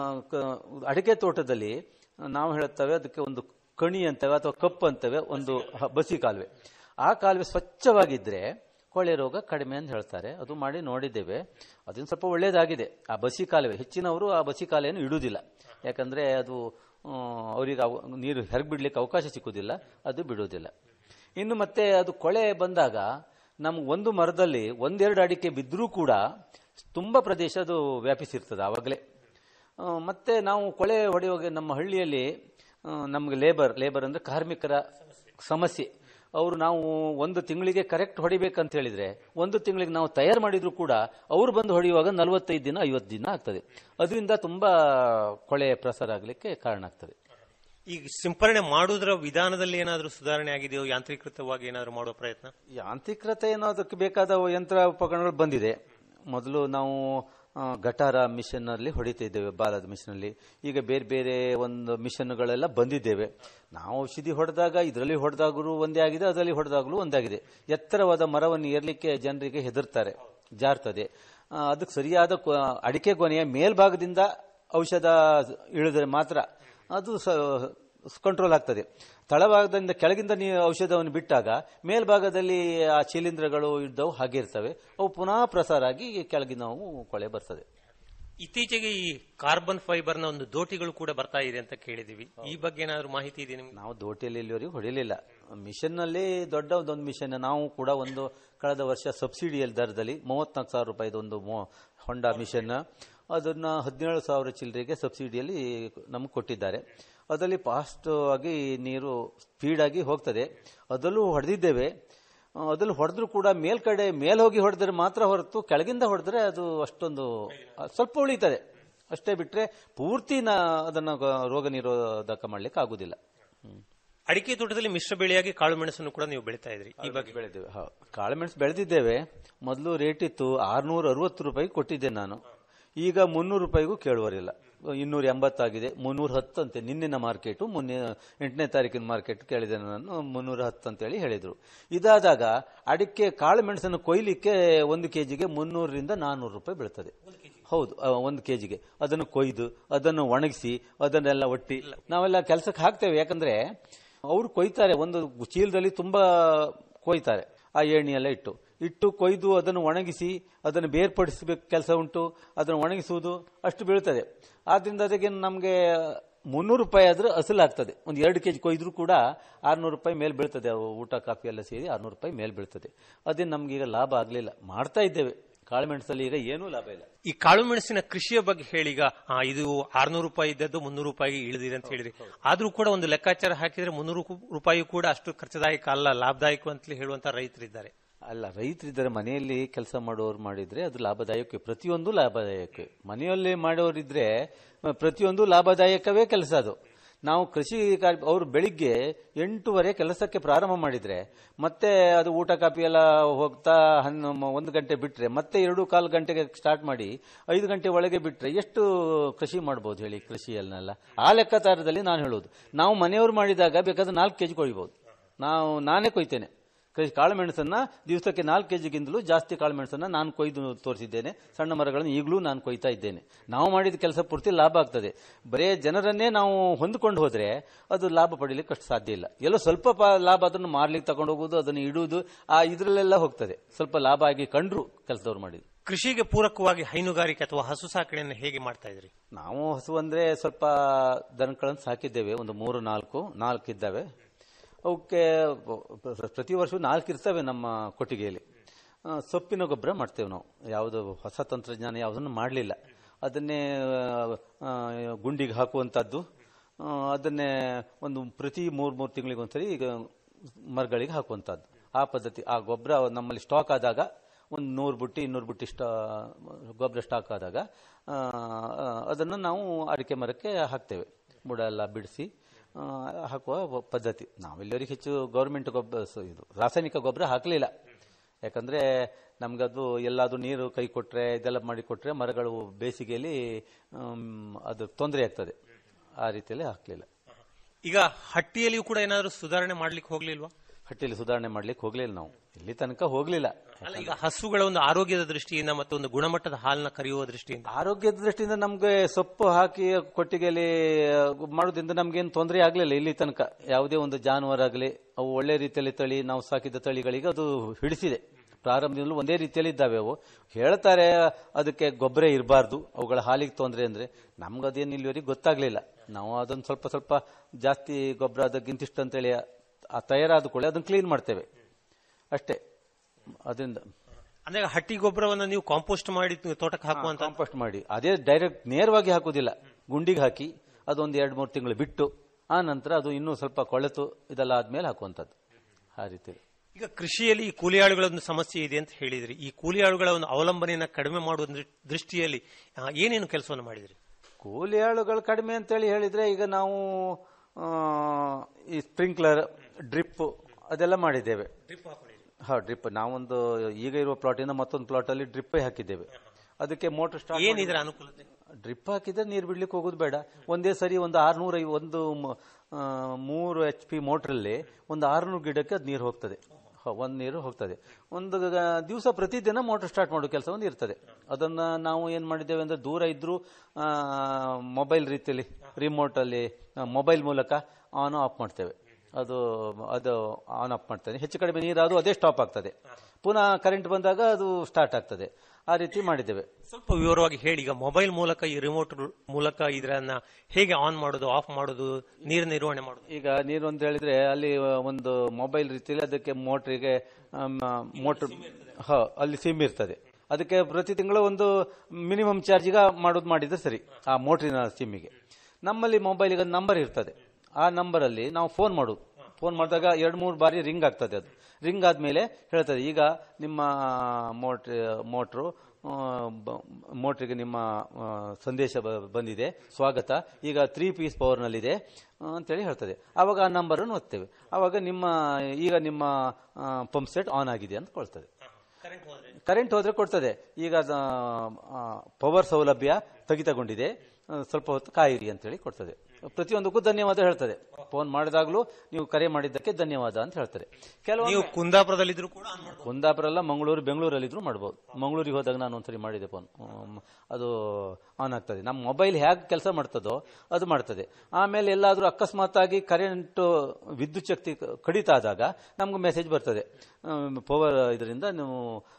ಕ- ಅಡಿಕೆ ತೋಟದಲ್ಲಿ ನಾವು ಹೇಳುತ್ತೇವೆ ಅದಕ್ಕೆ ಒಂದು ಕಣಿ ಅಂತೇವೆ ಅಥವಾ ಕಪ್ಪು ಅಂತೇವೆ ಒಂದು ಹ- ಬಸಿ ಕಾಲುವೆ ಆ ಕಾಲುವೆ ಸ್ವಚ್ಛವಾಗಿದ್ರೆ ಕೊಳೆ ರೋಗ ಕಡಿಮೆ ಅಂತ ಹೇಳ್ತಾರೆ ಅದು ಮಾಡಿ ನೋಡಿದ್ದೇವೆ ಅದನ್ನು ಸ್ವಲ್ಪ ಒಳ್ಳೇದಾಗಿದೆ ಆ ಬಸಿ ಕಾಲುವೆ ಹೆಚ್ಚಿನವರು ಆ ಬಸಿ ಕಾಲುವೆಯನ್ನು ಇಡುವುದಿಲ್ಲ ಯಾಕಂದ್ರೆ ಅದು ಆ, ಅವರಿಗೆ ಅವ- ನೀರು ಹೆರಗ್ ಬಿಡ್ಲಿಕ್ಕೆ ಅವಕಾಶ ಸಿಕ್ಕುದಿಲ್ಲ ಅದು ಬಿಡುವುದಿಲ್ಲ ಇನ್ನು ಮತ್ತೆ ಅದು ಕೊಳೆ ಬಂದಾಗ ನಮ್ಗೆ ಒಂದು ಮರದಲ್ಲಿ ಒಂದೆರಡು ಅಡಿಕೆ ಬಿದ್ದರೂ ಕೂಡ ತುಂಬಾ ಪ್ರದೇಶ ಅದು ವ್ಯಾಪಿಸಿರ್ತದೆ ಆವಾಗಲೇ ಆ, ಮತ್ತೆ ನಾವು ಕೊಳೆ ಹೊಡೆಯುವಾಗ ನಮ್ಮ ಹಳ್ಳಿಯಲ್ಲಿ ಆ, ನಮ್ಗೆ ಲೇಬರ್ ಲೇಬರ್ ಅಂದ್ರೆ ಕಾರ್ಮಿಕರ ಸಮಸ್ಯೆ ಅವರು ನಾವು ಒಂದು ತಿಂಗಳಿಗೆ ಕರೆಕ್ಟ್ ಹೊಡಿಬೇಕಂತ ಹೇಳಿದ್ರೆ ಒಂದು ತಿಂಗಳಿಗೆ ನಾವು ತಯಾರು ಮಾಡಿದ್ರು ಕೂಡ ಅವರು ಬಂದು ಹೊಡೆಯುವಾಗ ನಲವತ್ತೈದು ದಿನ ಐವತ್ತು ದಿನ ಆಗ್ತದೆ ಅದರಿಂದ ತುಂಬಾ ಕೊಳೆ ಪ್ರಸಾರ ಆಗಲಿಕ್ಕೆ ಕಾರಣ ಆಗ್ತದೆ ಈಗ ಸಿಂಪರಣೆ ಮಾಡುವುದರ ವಿಧಾನದಲ್ಲಿ ಏನಾದರೂ ಸುಧಾರಣೆ ಆಗಿದೆಯೋ ಯಾಂತ್ರೀಕೃತವಾಗಿ ಏನಾದರೂ ಮಾಡುವ ಪ್ರಯತ್ನ ಯಾಂತ್ರಿಕತೆ ಏನೋ ಅದಕ್ಕೆ ಬೇಕಾದ ಯಂತ್ರ ಉಪಕರಣಗಳು ಬಂದಿದೆ ಮೊದಲು ನಾವು ಆ, ಗಟಾರ ಮಿಷನ್ ಅಲ್ಲಿ ಹೊಡಿತಿದ್ದೇವೆ ಬಾಲದ ಮಿಷನ್ ಅಲ್ಲಿ ಈಗ ಬೇರೆ ಬೇರೆ ಒಂದು ಮಿಷನ್ಗಳೆಲ್ಲ ಬಂದಿದ್ದೇವೆ ನಾವು ಔಷಧಿ ಹೊಡೆದಾಗ ಇದರಲ್ಲಿ ಹೊಡೆದಾಗಲೂ ಒಂದೇ ಆಗಿದೆ ಅದರಲ್ಲಿ ಹೊಡೆದಾಗಲೂ ಒಂದಾಗಿದೆ ಎತ್ತರವಾದ ಮರವನ್ನು ಏರ್ಲಿಕ್ಕೆ ಜನರಿಗೆ ಹೆದರ್ತಾರೆ ಜಾರ್ತದೆ ಆ, ಅದಕ್ಕೆ ಸರಿಯಾದ ಕೊ- ಅಡಿಕೆ ಗೊನೆಯ ಮೇಲ್ಭಾಗದಿಂದ ಔಷಧ ಇಳಿದ್ರೆ ಮಾತ್ರ ಅದು ಕಂಟ್ರೋಲ್ ಆಗ್ತದೆ ತಳಭಾಗದಿಂದ ಕೆಳಗಿಂದ ನೀವು ಔಷಧವನ್ನು ಬಿಟ್ಟಾಗ ಮೇಲ್ಭಾಗದಲ್ಲಿ ಆ ಶಿಲೀಂಧ್ರಗಳು ಇದ್ದವು ಹಾಗೆ ಇರ್ತವೆ ಅವು ಪುನಃ ಪ್ರಸಾರ ಆಗಿ ಕೆಳಗಿನ ನಾವು ಕೊಳೆ ಬರ್ತದೆ ಇತ್ತೀಚೆಗೆ ಈ ಕಾರ್ಬನ್ ಫೈಬರ್ ನ ಒಂದು ದೋಟಿಗಳು ಕೂಡ ಬರ್ತಾ ಇದೆ ಅಂತ ಕೇಳಿದೀವಿ ಈ ಬಗ್ಗೆ ಏನಾದ್ರು ಮಾಹಿತಿ ಇದೆ ನಿಮ್ಗೆ ನಾವು ದೋಟಿಯಲ್ಲಿ ಇಲ್ಲಿವರೆಗೂ ಹೊಡಿಲಿಲ್ಲ ಮಿಷನ್ ನಲ್ಲಿ ದೊಡ್ಡ ಒಂದು ಮಿಷನ್ ನಾವು ಕೂಡ ಒಂದು ಕಳೆದ ವರ್ಷ ಸಬ್ಸಿಡಿಯಲ್ಲಿ ದರದಲ್ಲಿ ಮೂವತ್ನಾಲ್ಕು ಸಾವಿರ ರೂಪಾಯಿದು ಒಂದು ಮೊ- ಹೊಂಡಾ ಮಿಷನ್ ಅದನ್ನ ಹದಿನೇಳು ಸಾವಿರ ಚಿಲ್ಲರೆಗೆ ಸಬ್ಸಿಡಿಯಲ್ಲಿ ನಮ್ಗೆ ಕೊಟ್ಟಿದ್ದಾರೆ ಅದರಲ್ಲಿ ಫಾಸ್ಟ್ ಆಗಿ ನೀರು ಸ್ಪೀಡ್ ಆಗಿ ಹೋಗ್ತದೆ ಅದರಲ್ಲೂ ಹೊಡೆದಿದ್ದೇವೆ ಆ, ಅದ್ರಲ್ಲಿ ಹೊಡೆದ್ರು ಕೂಡ ಮೇಲ್ಕಡೆ ಮೇಲ್ ಹೋಗಿ ಹೊಡೆದ್ರೆ ಮಾತ್ರ ಹೊರತು ಕೆಳಗಿಂದ ಹೊಡೆದ್ರೆ ಅದು ಅಷ್ಟೊಂದು ಆ, ಸ್ವಲ್ಪ ಉಳಿತದೆ ಅಷ್ಟೇ ಬಿಟ್ರೆ ಪೂರ್ತಿ ನಾ ಅದನ್ನ ಗ- ರೋಗ ನಿರೋಧಕ ಮಾಡ್ಲಿಕ್ಕೆ ಆಗುದಿಲ್ಲ ಹ್ಮ್. ಅಡಿಕೆ ತೋಟದಲ್ಲಿ ಮಿಶ್ರ ಬೆಳೆಯಾಗಿ ಕಾಳು ಮೆಣಸನ್ನು ಕೂಡ ನೀವು ಬೆಳಿತಾ ಇದ್ರಿ ಈ ಬಗ್ಗೆ ಬೆಳೆದಿದ್ದೇವೆ ಹೌದು. ಕಾಳುಮೆಣಸು ಬೆಳೆದಿದ್ದೇವೆ ಮೊದಲು ರೇಟ್ ಇತ್ತು ಆರ್ನೂರ ಅರವತ್ತು ರೂಪಾಯಿ ಕೊಟ್ಟಿದ್ದೆ ನಾನು ಈಗ ಮುನ್ನೂರು ರೂಪಾಯಿಗೂ ಕೇಳುವರಿಲ್ಲ ಇನ್ನೂರ ಎಂಬತ್ತಾಗಿದೆ ಮುನ್ನೂರ ಹತ್ತು ಅಂತೆ ನಿನ್ನಿನ ಮಾರ್ಕೆಟು ಮೊನ್ನೆ ಎಂಟನೇ ತಾರೀಕಿನ ಮಾರ್ಕೆಟ್ ಕೇಳಿದೆ ನಾನು ಮುನ್ನೂರ ಹತ್ತು ಅಂತೇಳಿ ಹೇಳಿದ್ರು ಇದಾದಾಗ ಅಡಿಕೆ ಕಾಳು ಮೆಣಸನ್ನು ಕೊಯ್ಲಿಕ್ಕೆ ಒಂದು ಕೆಜಿಗೆ ಮುನ್ನೂರರಿಂದ ನಾನ್ನೂರು ರೂಪಾಯಿ ಬೀಳ್ತದೆ ಹೌದು ಆ, ಒಂದು ಕೆಜಿಗೆ ಅದನ್ನು ಕೊಯ್ದು ಅದನ್ನು ಒಣಗಿಸಿ ಅದನ್ನೆಲ್ಲ ಒಟ್ಟಿ ನಾವೆಲ್ಲ ಕೆಲಸಕ್ಕೆ ಹಾಕ್ತೇವೆ ಯಾಕಂದ್ರೆ ಅವರು ಕೊಯ್ತಾರೆ ಒಂದು ಚೀಲದಲ್ಲಿ ತುಂಬಾ ಕೊಯ್ತಾರೆ ಆ ಎಣ್ಣೆ ಎಲ್ಲ ಇಟ್ಟು ಇಟ್ಟು ಕೊಯ್ದು ಅದನ್ನು ಒಣಗಿಸಿ ಅದನ್ನು ಬೇರ್ಪಡಿಸಬೇಕು ಕೆಲಸ ಉಂಟು ಅದನ್ನು ಒಣಗಿಸುವುದು ಅಷ್ಟು ಬೀಳ್ತದೆ ಆದ್ರಿಂದ ಅದಕ್ಕೆ ನಮಗೆ ಮುನ್ನೂರು ರೂಪಾಯಿ ಆದ್ರೆ ಅಸಲಾಗ್ತದೆ ಒಂದು ಎರಡು ಕೆಜಿ ಕೊಯ್ದ್ರು ಕೂಡ ಆರ್ನೂರು ರೂಪಾಯಿ ಮೇಲೆ ಬೀಳ್ತದೆ ಅವು ಊಟ ಕಾಫಿ ಎಲ್ಲ ಸೇರಿ ಆರ್ನೂರು ರೂಪಾಯಿ ಮೇಲೆ ಬೀಳ್ತದೆ ಅದೇ ನಮ್ಗೀಗ ಲಾಭ ಆಗಲಿಲ್ಲ ಮಾಡ್ತಾ ಇದ್ದೇವೆ ಕಾಳುಮೆಣಸಲ್ಲಿ ಈಗ ಏನೂ ಲಾಭ ಇಲ್ಲ ಈ ಕಾಳು ಮೆಣಸಿನ ಕೃಷಿಯ ಬಗ್ಗೆ ಹೇಳೀಗ ಆ, ಇದು ಆರ್ನೂರು ರೂಪಾಯಿ ಇದ್ದದ್ದು ಮುನ್ನೂರು ರೂಪಾಯಿಗೆ ಇಳಿದಿದೆ ಅಂತ ಹೇಳಿದ್ರಿ ಆದ್ರೂ ಕೂಡ ಒಂದು ಲೆಕ್ಕಾಚಾರ ಹಾಕಿದ್ರೆ ಮುನ್ನೂರು ರೂಪಾಯಿ ಕೂಡ ಅಷ್ಟು ಖರ್ಚದಾಯಕ ಅಲ್ಲ ಲಾಭದಾಯಕ ಅಂತಲೇ ಹೇಳುವಂತ ರೈತರಿದ್ದಾರೆ ಅಲ್ಲ ರೈತರಿದ್ದಾರೆ ಮನೆಯಲ್ಲಿ ಕೆಲಸ ಮಾಡೋರು ಮಾಡಿದ್ರೆ ಅದು ಲಾಭದಾಯಕ ಪ್ರತಿಯೊಂದು ಲಾಭದಾಯಕ ಮನೆಯಲ್ಲಿ ಮಾಡೋರಿದ್ರೆ ಮ- ಪ್ರತಿಯೊಂದು ಲಾಭದಾಯಕವೇ ಕೆಲಸ ಅದು ನಾವು ಕೃಷಿ ಕಾರ್ಯ- ಅವರು ಬೆಳಿಗ್ಗೆ ಎಂಟೂವರೆ ಕೆಲಸಕ್ಕೆ ಪ್ರಾರಂಭ ಮಾಡಿದ್ರೆ ಮತ್ತೆ ಅದು ಊಟ ಕಾಪಿ ಎಲ್ಲ ಹೋಗ್ತಾ ಹನ್ನ ಮ- ಒಂದು ಗಂಟೆ ಬಿಟ್ರೆ ಮತ್ತೆ ಎರಡು ಕಾಲು ಗಂಟೆಗೆ ಸ್ಟಾರ್ಟ್ ಮಾಡಿ ಐದು ಗಂಟೆ ಒಳಗೆ ಬಿಟ್ರೆ ಎಷ್ಟು ಕೃಷಿ ಮಾಡ್ಬೋದು ಹೇಳಿ ಕೃಷಿಯಲ್ಲೆಲ್ಲ ಆ ಲೆಕ್ಕಾಚಾರದಲ್ಲಿ ನಾನು ಹೇಳೋದು ನಾವು ಮನೆಯವರು ಮಾಡಿದಾಗ ಬೇಕಾದ್ರೆ ನಾಲ್ಕು ಕೆಜಿ ಕೊಯ್ಬೋದು ನಾವು ನಾನೇ ಕೊಯ್ತೇನೆ ಕೃಷಿ ಕಾಳುಮೆಣಸನ್ನ ದಿವಸಕ್ಕೆ ನಾಲ್ಕು ಕೆಜಿಗಿಂತಲೂ ಜಾಸ್ತಿ ಕಾಳುಮೆಣಸನ್ನ ನಾನು ಕೊಯ್ದು ತೋರಿಸಿದ್ದೇನೆ ಸಣ್ಣ ಮರಗಳನ್ನು ಈಗಲೂ ನಾನು ಕೊಯ್ತಾ ಇದ್ದೇನೆ ನಾವು ಮಾಡಿದ ಕೆಲಸ ಪೂರ್ತಿ ಲಾಭ ಆಗ್ತದೆ ಬರೇ ಜನರನ್ನೇ ನಾವು ಹೊಂದ್ಕೊಂಡು ಹೋದ್ರೆ ಅದು ಲಾಭ ಪಡೀಲಿಕ್ಕೆ ಅಷ್ಟು ಸಾಧ್ಯ ಇಲ್ಲ ಎಲ್ಲೋ ಸ್ವಲ್ಪ ಪ- ಲಾಭ ಅದನ್ನು ಮಾರ್ಲಿಕ್ಕೆ ತಗೊಂಡು ಹೋಗುದು ಅದನ್ನು ಇಡುವುದು ಆ ಇದರಲ್ಲೆಲ್ಲ ಹೋಗ್ತದೆ ಸ್ವಲ್ಪ ಲಾಭ ಆಗಿ ಕಂಡ್ರು ಕೆಲಸದವ್ರು ಮಾಡಿದ್ರು ಕೃಷಿಗೆ ಪೂರಕವಾಗಿ ಹೈನುಗಾರಿಕೆ ಅಥವಾ ಹಸು ಸಾಕಣೆಯನ್ನು ಹೇಗೆ ಮಾಡ್ತಾ ಇದ್ರಿ ನಾವು ಹಸು ಅಂದ್ರೆ ಸ್ವಲ್ಪ ದನಗಳನ್ನು ಸಾಕಿದ್ದೇವೆ ಒಂದು ಮೂರು ನಾಲ್ಕು ನಾಲ್ಕು ಇದ್ದಾವೆ ಅವಕ್ಕೆ ಪ್ರತಿ ವರ್ಷ ನಾಲ್ಕು ಇರ್ತವೆ ನಮ್ಮ ಕೊಟ್ಟಿಗೆಯಲ್ಲಿ ಆ, ಸೊಪ್ಪಿನ ಗೊಬ್ಬರ ಮಾಡ್ತೇವೆ ನಾವು ಯಾವುದು ಹೊಸ ತಂತ್ರಜ್ಞಾನ ಯಾವುದನ್ನು ಮಾಡಲಿಲ್ಲ ಅದನ್ನೇ ಆ, ಗುಂಡಿಗೆ ಹಾಕುವಂಥದ್ದು ಆ, ಅದನ್ನೇ ಒಂದು ಪ್ರತಿ ಮೂರು ಮೂರು ತಿಂಗಳಿಗೆ ಒಂದ್ಸರಿ ಈಗ ಮರಗಳಿಗೆ ಹಾಕುವಂಥದ್ದು ಆ ಪದ್ಧತಿ ಆ ಗೊಬ್ಬರ ನಮ್ಮಲ್ಲಿ ಸ್ಟಾಕ್ ಆದಾಗ ಒಂದು ನೂರು ಬುಟ್ಟಿ ಇನ್ನೂರು ಬುಟ್ಟಿ ಸ್ಟಾ ಗೊಬ್ಬರ ಸ್ಟಾಕ್ ಆದಾಗ ಆ, ಆ, ಅದನ್ನು ನಾವು ಅಡಿಕೆ ಮರಕ್ಕೆ ಹಾಕ್ತೇವೆ ಬುಡ ಎಲ್ಲ ಬಿಡಿಸಿ ಆ, ಹಾಕುವ ವ- ಪದ್ಧತಿ ನಾವೆಲ್ಲರಿಗೆ ಹೆಚ್ಚು ಗೌರ್ಮೆಂಟ್ ಗೊಬ್ಬರ ಸ- ಇದು ರಾಸಾಯನಿಕ ಗೊಬ್ಬರ ಹಾಕಲಿಲ್ಲ ಯಾಕಂದ್ರೆ ನಮ್ಗದು ಎಲ್ಲಾದ್ರೂ ನೀರು ಕೈ ಕೊಟ್ರೆ ಇದೆಲ್ಲ ಮಾಡಿ ಕೊಟ್ರೆ ಮರಗಳು ಬೇಸಿಗೆಯಲ್ಲಿ ಆಮ್, ಅದು ತೊಂದರೆ ಆಗ್ತದೆ ಆ ರೀತಿಯಲ್ಲಿ ಹಾಕಲಿಲ್ಲ ಈಗ ಹಟ್ಟಿಯಲ್ಲಿಯೂ ಕೂಡ ಏನಾದರೂ ಸುಧಾರಣೆ ಮಾಡ್ಲಿಕ್ಕೆ ಹೋಗ್ಲಿಲ್ವಾ ಹಟ್ಟಿಯಲ್ಲಿ ಸುಧಾರಣೆ ಮಾಡ್ಲಿಕ್ಕೆ ಹೋಗ್ಲಿಲ್ಲ ನಾವು ಇಲ್ಲಿ ತನಕ ಹೋಗ್ಲಿಲ್ಲ ಅಲ್ಲ ಈಗ ಹಸುಗಳ ಒಂದು ಆರೋಗ್ಯದ ದೃಷ್ಟಿಯಿಂದ ಮತ್ತು ಒಂದು ಗುಣಮಟ್ಟದ ಹಾಲನ್ನ ಕರೆಯುವ ದೃಷ್ಟಿಯಿಂದ ಆರೋಗ್ಯದ ದೃಷ್ಟಿಯಿಂದ ನಮ್ಗೆ ಸೊಪ್ಪು ಹಾಕಿ ಕೊಟ್ಟಿಗೆಯಲ್ಲಿ ಮಾಡೋದ್ರಿಂದ ನಮ್ಗೇನು ತೊಂದರೆ ಆಗ್ಲಿಲ್ಲ ಇಲ್ಲಿ ತನಕ ಯಾವುದೇ ಒಂದು ಜಾನುವಾರಾಗಲಿ ಅವು ಒಳ್ಳೆ ರೀತಿಯಲ್ಲಿ ತಳಿ ನಾವು ಸಾಕಿದ ತಳಿಗಳಿಗೆ ಅದು ಹಿಡಿಸಿದೆ ಪ್ರಾರಂಭದಿಂದಲೂ ಒಂದೇ ರೀತಿಯಲ್ಲಿ ಇದ್ದಾವೆ ಅವು ಹೇಳ್ತಾರೆ ಅದಕ್ಕೆ ಗೊಬ್ಬರ ಇರಬಾರ್ದು ಅವುಗಳ ಹಾಲಿಗೆ ತೊಂದರೆ ಅಂದ್ರೆ ನಮ್ಗೆ ಅದೇನು ಇಲ್ಲಿವರೆಗೆ ಗೊತ್ತಾಗ್ಲಿಲ್ಲ ನಾವು ಅದನ್ನು ಸ್ವಲ್ಪ ಸ್ವಲ್ಪ ಜಾಸ್ತಿ ಗೊಬ್ಬರ ಅದಕ್ಕಿಂತಿಷ್ಟು ಅಂತೇಳಿ ಆ ತಯಾರಾದ ಕೂಡಲೇ ಅದನ್ನು ಕ್ಲೀನ್ ಮಾಡ್ತೇವೆ ಅಷ್ಟೇ ಅದರಿಂದ ಅಂದ್ರೆ ಹಟ್ಟಿ ಗೊಬ್ಬರವನ್ನು ನೀವು ಕಾಂಪೋಸ್ಟ್ ಮಾಡಿ ತೋಟಕ್ಕೆ ಹಾಕುವಂತ ಕಾಂಪೋಸ್ಟ್ ಮಾಡಿ ಅದೇ ಡೈರೆಕ್ಟ್ ನೇರವಾಗಿ ಹಾಕುದಿಲ್ಲ ಗುಂಡಿಗೆ ಹಾಕಿ ಅದೊಂದು ಎರಡು ಮೂರು ತಿಂಗಳು ಬಿಟ್ಟು ಆ ನಂತರ ಅದು ಇನ್ನೂ ಸ್ವಲ್ಪ ಕೊಳೆತು ಇದೆಲ್ಲ ಆದ್ಮೇಲೆ ಹಾಕುವಂಥದ್ದು ಆ ರೀತಿ ಈಗ ಕೃಷಿಯಲ್ಲಿ ಈ ಕೂಲಿ ಆಳುಗಳ ಒಂದು ಸಮಸ್ಯೆ ಇದೆ ಅಂತ ಹೇಳಿದ್ರಿ ಈ ಕೂಲಿ ಆಳುಗಳ ಒಂದು ಅವಲಂಬನೆಯನ್ನ ಕಡಿಮೆ ಮಾಡುವ ದೃ- ದೃಷ್ಟಿಯಲ್ಲಿ ಆ, ಏನೇನು ಕೆಲಸವನ್ನು ಮಾಡಿದ್ರಿ ಕೂಲಿ ಆಳುಗಳು ಕಡಿಮೆ ಅಂತೇಳಿ ಹೇಳಿದ್ರೆ ಈಗ ನಾವು ಆ, ಈ ಸ್ಪ್ರಿಂಕ್ಲರ್ ಡ್ರಿಪ್ ಅದೆಲ್ಲ ಮಾಡಿದ್ದೇವೆ ಹಾ ಡ್ರಿಪ್ ನಾವೊಂದು ಈಗ ಇರುವ ಪ್ಲಾಟಿಂದ ಮತ್ತೊಂದು ಪ್ಲಾಟ್ ಅಲ್ಲಿ ಡ್ರಿಪ್ ಹಾಕಿದ್ದೇವೆ ಅದಕ್ಕೆ ಮೋಟರ್ ಸ್ಟಾರ್ಟ್ ಏನಿದ್ರ ಅನುಕೂಲತೆ ಡ್ರಿಪ್ ಹಾಕಿದ್ರೆ ನೀರು ಬಿಡ್ಲಿಕ್ಕೆ ಹೋಗೋದು ಬೇಡ ಒಂದೇ ಸರಿ ಒಂದು ಆರ್ನೂರ ಒಂದು ಮ- ಆ, ಮೂರು ಎಚ್ ಪಿ ಮೋಟ್ರಲ್ಲಿ ಒಂದು ಆರ್ನೂರು ಗಿಡಕ್ಕೆ ಅದು ನೀರು ಹೋಗ್ತದೆ ಹ, ಒಂದ್ ನೀರು ಹೋಗ್ತದೆ ಒಂದು ದಿವಸ ಪ್ರತಿದಿನ ಮೋಟರ್ ಸ್ಟಾರ್ಟ್ ಮಾಡೋ ಕೆಲಸ ಒಂದು ಇರ್ತದೆ ಅದನ್ನ ನಾವು ಏನ್ ಮಾಡಿದ್ದೇವೆ ಅಂದ್ರೆ ದೂರ ಇದ್ರೂ ಮೊಬೈಲ್ ರೀತಿಯಲ್ಲಿ ರಿಮೋಟ್ ಅಲ್ಲಿ ಮೊಬೈಲ್ ಮೂಲಕ ಆನ್ ಆಫ್ ಮಾಡ್ತೇವೆ ಅದು ಅದು ಆನ್ ಆಫ್ ಮಾಡ್ತದೆ ಹೆಚ್ಚು ಕಡಿಮೆ ನೀರಾದರೂ ಅದೇ ಸ್ಟಾಪ್ ಆಗ್ತದೆ ಪುನಃ ಕರೆಂಟ್ ಬಂದಾಗ ಅದು ಸ್ಟಾರ್ಟ್ ಆಗ್ತದೆ ಆ ರೀತಿ ಮಾಡಿದ್ದೇವೆ ಸ್ವಲ್ಪ ವಿವರವಾಗಿ ಹೇಳಿ ಈಗ ಮೊಬೈಲ್ ಮೂಲಕ ಈ ರಿಮೋಟ್ ಮೂಲಕ ಇದನ್ನ ಹೇಗೆ ಆನ್ ಮಾಡೋದು ಆಫ್ ಮಾಡೋದು ನೀರು ನಿರ್ವಹಣೆ ಮಾಡೋದು ಈಗ ನೀರು ಅಂತ ಹೇಳಿದ್ರೆ ಅಲ್ಲಿ ಒಂದು ಮೊಬೈಲ್ ರೀತಿಯಲ್ಲಿ ಅದಕ್ಕೆ ಮೋಟ್ರಿಗೆ ಮೋಟರ್ ಹ ಅಲ್ಲಿ ಸಿಮ್ ಇರ್ತದೆ ಅದಕ್ಕೆ ಪ್ರತಿ ತಿಂಗಳು ಒಂದು ಮಿನಿಮಮ್ ಚಾರ್ಜಿಗ ಮಾಡೋದು ಮಾಡಿದ್ರೆ ಸರಿ ಆ ಮೋಟ್ರಿನ ಸಿಮ್ಮಿಗೆ ನಮ್ಮಲ್ಲಿ ಮೊಬೈಲಿಗೆ ನಂಬರ್ ಇರ್ತದೆ ಆ ನಂಬರಲ್ಲಿ ನಾವು ಫೋನ್ ಮಾಡೋದು ಫೋನ್ ಮಾಡಿದಾಗ ಎರಡು ಮೂರು ಬಾರಿ ರಿಂಗ್ ಆಗ್ತದೆ ಅದು ರಿಂಗ್ ಆದ್ಮೇಲೆ ಹೇಳ್ತದೆ ಈಗ ನಿಮ್ಮ ಮೋಟ್ರ್ ಮೋಟ್ರು ಆ, ಬ- ಮೋಟ್ರಿಗೆ ನಿಮ್ಮ ಆ, ಸಂದೇಶ ಬ- ಬಂದಿದೆ ಸ್ವಾಗತ ಈಗ ತ್ರೀ ಪೀಸ್ ಪವರ್ನಲ್ಲಿದೆ ಆ, ಅಂತೇಳಿ ಹೇಳ್ತದೆ ಆವಾಗ ಆ ನಂಬರನ್ನು ಒತ್ತೇವೆ ಆವಾಗ ನಿಮ್ಮ ಈಗ ನಿಮ್ಮ ಪಂಪ್ ಸೆಟ್ ಆನ್ ಆಗಿದೆ ಅಂತ ಕೊಳ್ತದೆ ಕರೆಂಟ್ ಹೋದ್ರೆ ಕೊಡ್ತದೆ ಈಗ ಪವರ್ ಸೌಲಭ್ಯ ಸ್ಥಗಿತಗೊಂಡಿದೆ ಆ, ಸ್ವಲ್ಪ ಹೊತ್ತು ಕಾಯಿರಿ ಅಂತೇಳಿ ಕೊಡ್ತದೆ ಪ್ರತಿಯೊಂದಕ್ಕೂ ಧನ್ಯವಾದ ಹೇಳ್ತದೆ ಫೋನ್ ಮಾಡಿದಾಗಲೂ ನೀವು ಕರೆ ಮಾಡಿದ್ದಕ್ಕೆ ಧನ್ಯವಾದ ಅಂತ ಹೇಳ್ತಾರೆ ಕೆಲವು ನೀವು ಕುಂದಾಪುರದಲ್ಲಿದ್ರು ಕೂಡ on ಮಾಡ್ಬೋದು. ಕುಂದಾಪುರ ಅಲ್ಲ ಮಂಗಳೂರು ಬೆಂಗಳೂರಲ್ಲಿದ್ರು ಮಾಡ್ಬೋದು ಮಂಗಳೂರಿಗೆ ಹೋದಾಗ ನಾನು ಒಂದ್ಸರಿ ಮಾಡಿದೆ ಫೋನ್ ಅದು ಆನ್ ಆಗ್ತದೆ ನಮ್ಮ ಮೊಬೈಲ್ ಹೇಗೆ ಕೆಲಸ ಮಾಡ್ತದೋ ಅದು ಮಾಡ್ತದೆ ಆಮೇಲೆ ಎಲ್ಲಾದರೂ ಅಕಸ್ಮಾತ್ ಆಗಿ ಕರೆಂಟ್ ವಿದ್ಯುತ್ ಶಕ್ತಿ ಕ- ಕಡಿತ ಆದಾಗ ನಮ್ಗೆ ಮೆಸೇಜ್ ಬರ್ತದೆ ಪವರ್ ಇದರಿಂದ ನೀವು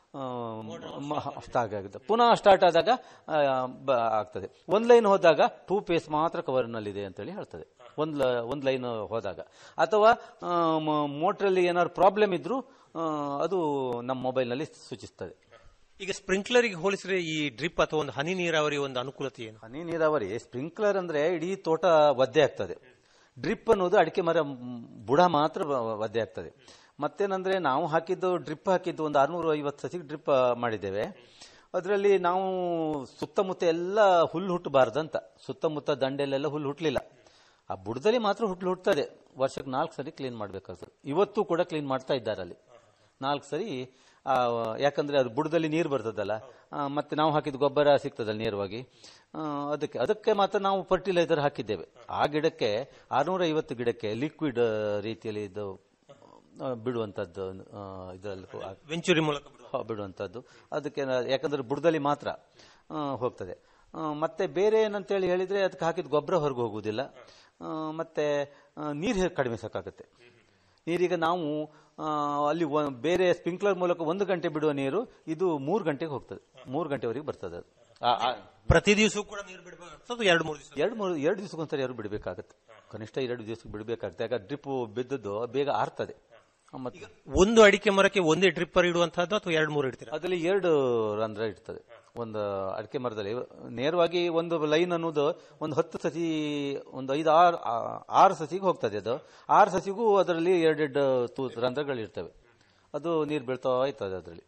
ಸ್ಟಾರ್ಟ್ ಆಗುತ್ತೆ ಪುನಃ ಸ್ಟಾರ್ಟ್ ಆದಾಗ ಆ, ಬ- ಆಗ್ತದೆ ಒಂದ್ ಲೈನ್ ಹೋದಾಗ ಟೂ ಪೇಸ್ ಮಾತ್ರ ಕವರ್ನಲ್ಲಿದೆ ಅಂತೇಳಿ ಹೇಳ್ತದೆ ಒಂದ್ ಲ- ಒಂದ್ ಲೈನ್ ಹೋದಾಗ ಅಥವಾ ಮೋಟ್ರಲ್ಲಿ ಏನಾದ್ರು ಪ್ರಾಬ್ಲಮ್ ಇದ್ರೂ ಆ, ಅದು ನಮ್ಮ ಮೊಬೈಲ್ನಲ್ಲಿ ಸೂಚಿಸ್ತದೆ ಈಗ ಸ್ಪ್ರಿಂಕ್ಲರ್ಗೆ ಹೋಲಿಸಿದ್ರೆ ಈ ಡ್ರಿಪ್ ಅಥವಾ ಒಂದು ಹನಿ ನೀರಾವರಿ ಒಂದು ಅನುಕೂಲತೆ ಏನು ಹನಿ ನೀರಾವರಿ ಸ್ಪ್ರಿಂಕ್ಲರ್ ಅಂದ್ರೆ ಇಡೀ ತೋಟ ಒದ್ದೆ ಆಗ್ತದೆ ಡ್ರಿಪ್ ಅನ್ನೋದು ಅಡಿಕೆ ಮರ ಮ್, ಬುಡ ಮಾತ್ರ ವ- ಒದ್ದೆ ಆಗ್ತದೆ ಮತ್ತೇನಂದ್ರೆ ನಾವು ಹಾಕಿದ್ದು ಡ್ರಿಪ್ ಹಾಕಿದ್ದು ಒಂದು ಆರ್ನೂರ ಐವತ್ತು ಸಸಿಗೆ ಡ್ರಿಪ್ ಮಾಡೀದ್ದೇವೆ ಅದರಲ್ಲಿ ನಾವು ಸುತ್ತಮುತ್ತ ಎಲ್ಲ ಹುಲ್ಲು ಹುಟ್ಟಬಾರ್ದಂತ ಸುತ್ತಮುತ್ತ ದಂಡೆಲೆಲ್ಲ ಹುಲ್ಲು ಹುಟ್ಟಲಿಲ್ಲ ಆ ಬುಡದಲ್ಲಿ ಮಾತ್ರ ಹುಟ್ಟು ಹುಟ್ಟುತ್ತದೆ ವರ್ಷಕ್ಕೆ ನಾಲ್ಕು ಸರಿ ಕ್ಲೀನ್ ಮಾಡಬೇಕಾಗ್ತದೆ ಇವತ್ತು ಕೂಡ ಕ್ಲೀನ್ ಮಾಡ್ತಾ ಇದ್ದಾರೆ ಅಲ್ಲಿ ನಾಲ್ಕು ಸರಿ ಆ, ಯಾಕಂದ್ರೆ ಅದು ಬುಡದಲ್ಲಿ ನೀರು ಬರ್ತದಲ್ಲ ಆ, ಮತ್ತೆ ನಾವು ಹಾಕಿದ ಗೊಬ್ಬರ ಸಿಗ್ತದಲ್ಲ ನೇರವಾಗಿ ಆ, ಅದಕ್ಕೆ ಅದಕ್ಕೆ ಮಾತ್ರ ನಾವು ಫರ್ಟಿಲೈಸರ್ ಹಾಕಿದ್ದೇವೆ ಆ ಗಿಡಕ್ಕೆ ಆರ್ನೂರ ಐವತ್ತು ಗಿಡಕ್ಕೆ ಲಿಕ್ವಿಡ್ ರೀತಿಯಲ್ಲಿ ಇದು ಆ, ಬಿಡುವಂತದ್ದು ಇದರಲ್ಲಿ ವೆಂಚುರಿ ಮೂಲಕ ಬಿಡುವ. ಹ, ಬಿಡುವಂತದ್ದು ಅದಕ್ಕೆ ನಾ- ಯಾಕಂದ್ರೆ ಬುಡದಲ್ಲಿ ಮಾತ್ರ ಆ, ಹೋಗ್ತದೆ ಆ, ಮತ್ತೆ ಬೇರೆ ಏನಂತೇಳಿ ಹೇಳಿದ್ರೆ ಅದಕ್ಕೆ ಹಾಕಿದ ಗೊಬ್ಬರ ಹೊರಗೆ ಹೋಗುವುದಿಲ್ಲ ಆ, ಮತ್ತೆ ನೀರು ಕಡಿಮೆ ಸಾಕಾಗುತ್ತೆ ನೀರೀಗ ನಾವು ಆ, ಅಲ್ಲಿ ಒ- ಬೇರೆ ಸ್ಪ್ರಿಂಕ್ಲರ್ ಮೂಲಕ ಒಂದು ಗಂಟೆ ಬಿಡುವ ನೀರು ಇದು ಮೂರು ಗಂಟೆಗೆ ಹೋಗ್ತದೆ ಮೂರು ಗಂಟೆವರೆಗೆ ಬರ್ತದೆ ಅದು ಆ- ಆ- ಪ್ರತಿ ದಿವಸ ಕೂಡ ನೀರು ಬಿಡಬೇಕಾಗ್ತದೆ ಎರಡು ಮೂರು ದಿವಸ ಎರಡು ಮೂರು ಎರಡು ದಿವಸಕ್ಕೊಂದ್ಸರಿ ಯಾರು ಬಿಡಬೇಕಾಗತ್ತೆ ಕನಿಷ್ಠ ಎರಡು ದಿವಸಕ್ಕೆ ಬಿಡಬೇಕಾಗುತ್ತೆ ಯಾಕಂದ್ರೆ ಡ್ರಿಪ್ ಬಿದ್ದದ್ದು ಬೇಗ ಆರ್ತದೆ ಮತ್ತೆ ಒಂದು ಅಡಿಕೆ ಮರಕ್ಕೆ ಒಂದೇ ಡ್ರಿಪ್ಪರ್ ಇಡುವಂತಹದ್ದು ಅಥವಾ ಎರಡು ಮೂರು ಇಡ್ತೀರಾ ಅದರಲ್ಲಿ ಎರಡು ರಂಧ್ರ ಇರ್ತದೆ ಒಂದು ಅಡಿಕೆ ಮರದಲ್ಲಿ ನೇರವಾಗಿ ಒಂದು ಲೈನ್ ಅನ್ನೋದು ಒಂದು ಹತ್ತು ಸಸಿ ಒಂದು ಐದು ಆರು ಆ- ಆರು ಸಸಿಗೆ ಹೋಗ್ತದೆ ಅದು ಆರು ಸಸಿಗೂ ಅದರಲ್ಲಿ ಎರಡೆರಡು ತೂ ರಂಧ್ರಗಳು ಇರ್ತವೆ ಅದು ನೀರು ಬೀಳ್ತಾ ಇರ್ತದೆ ಅದರಲ್ಲಿ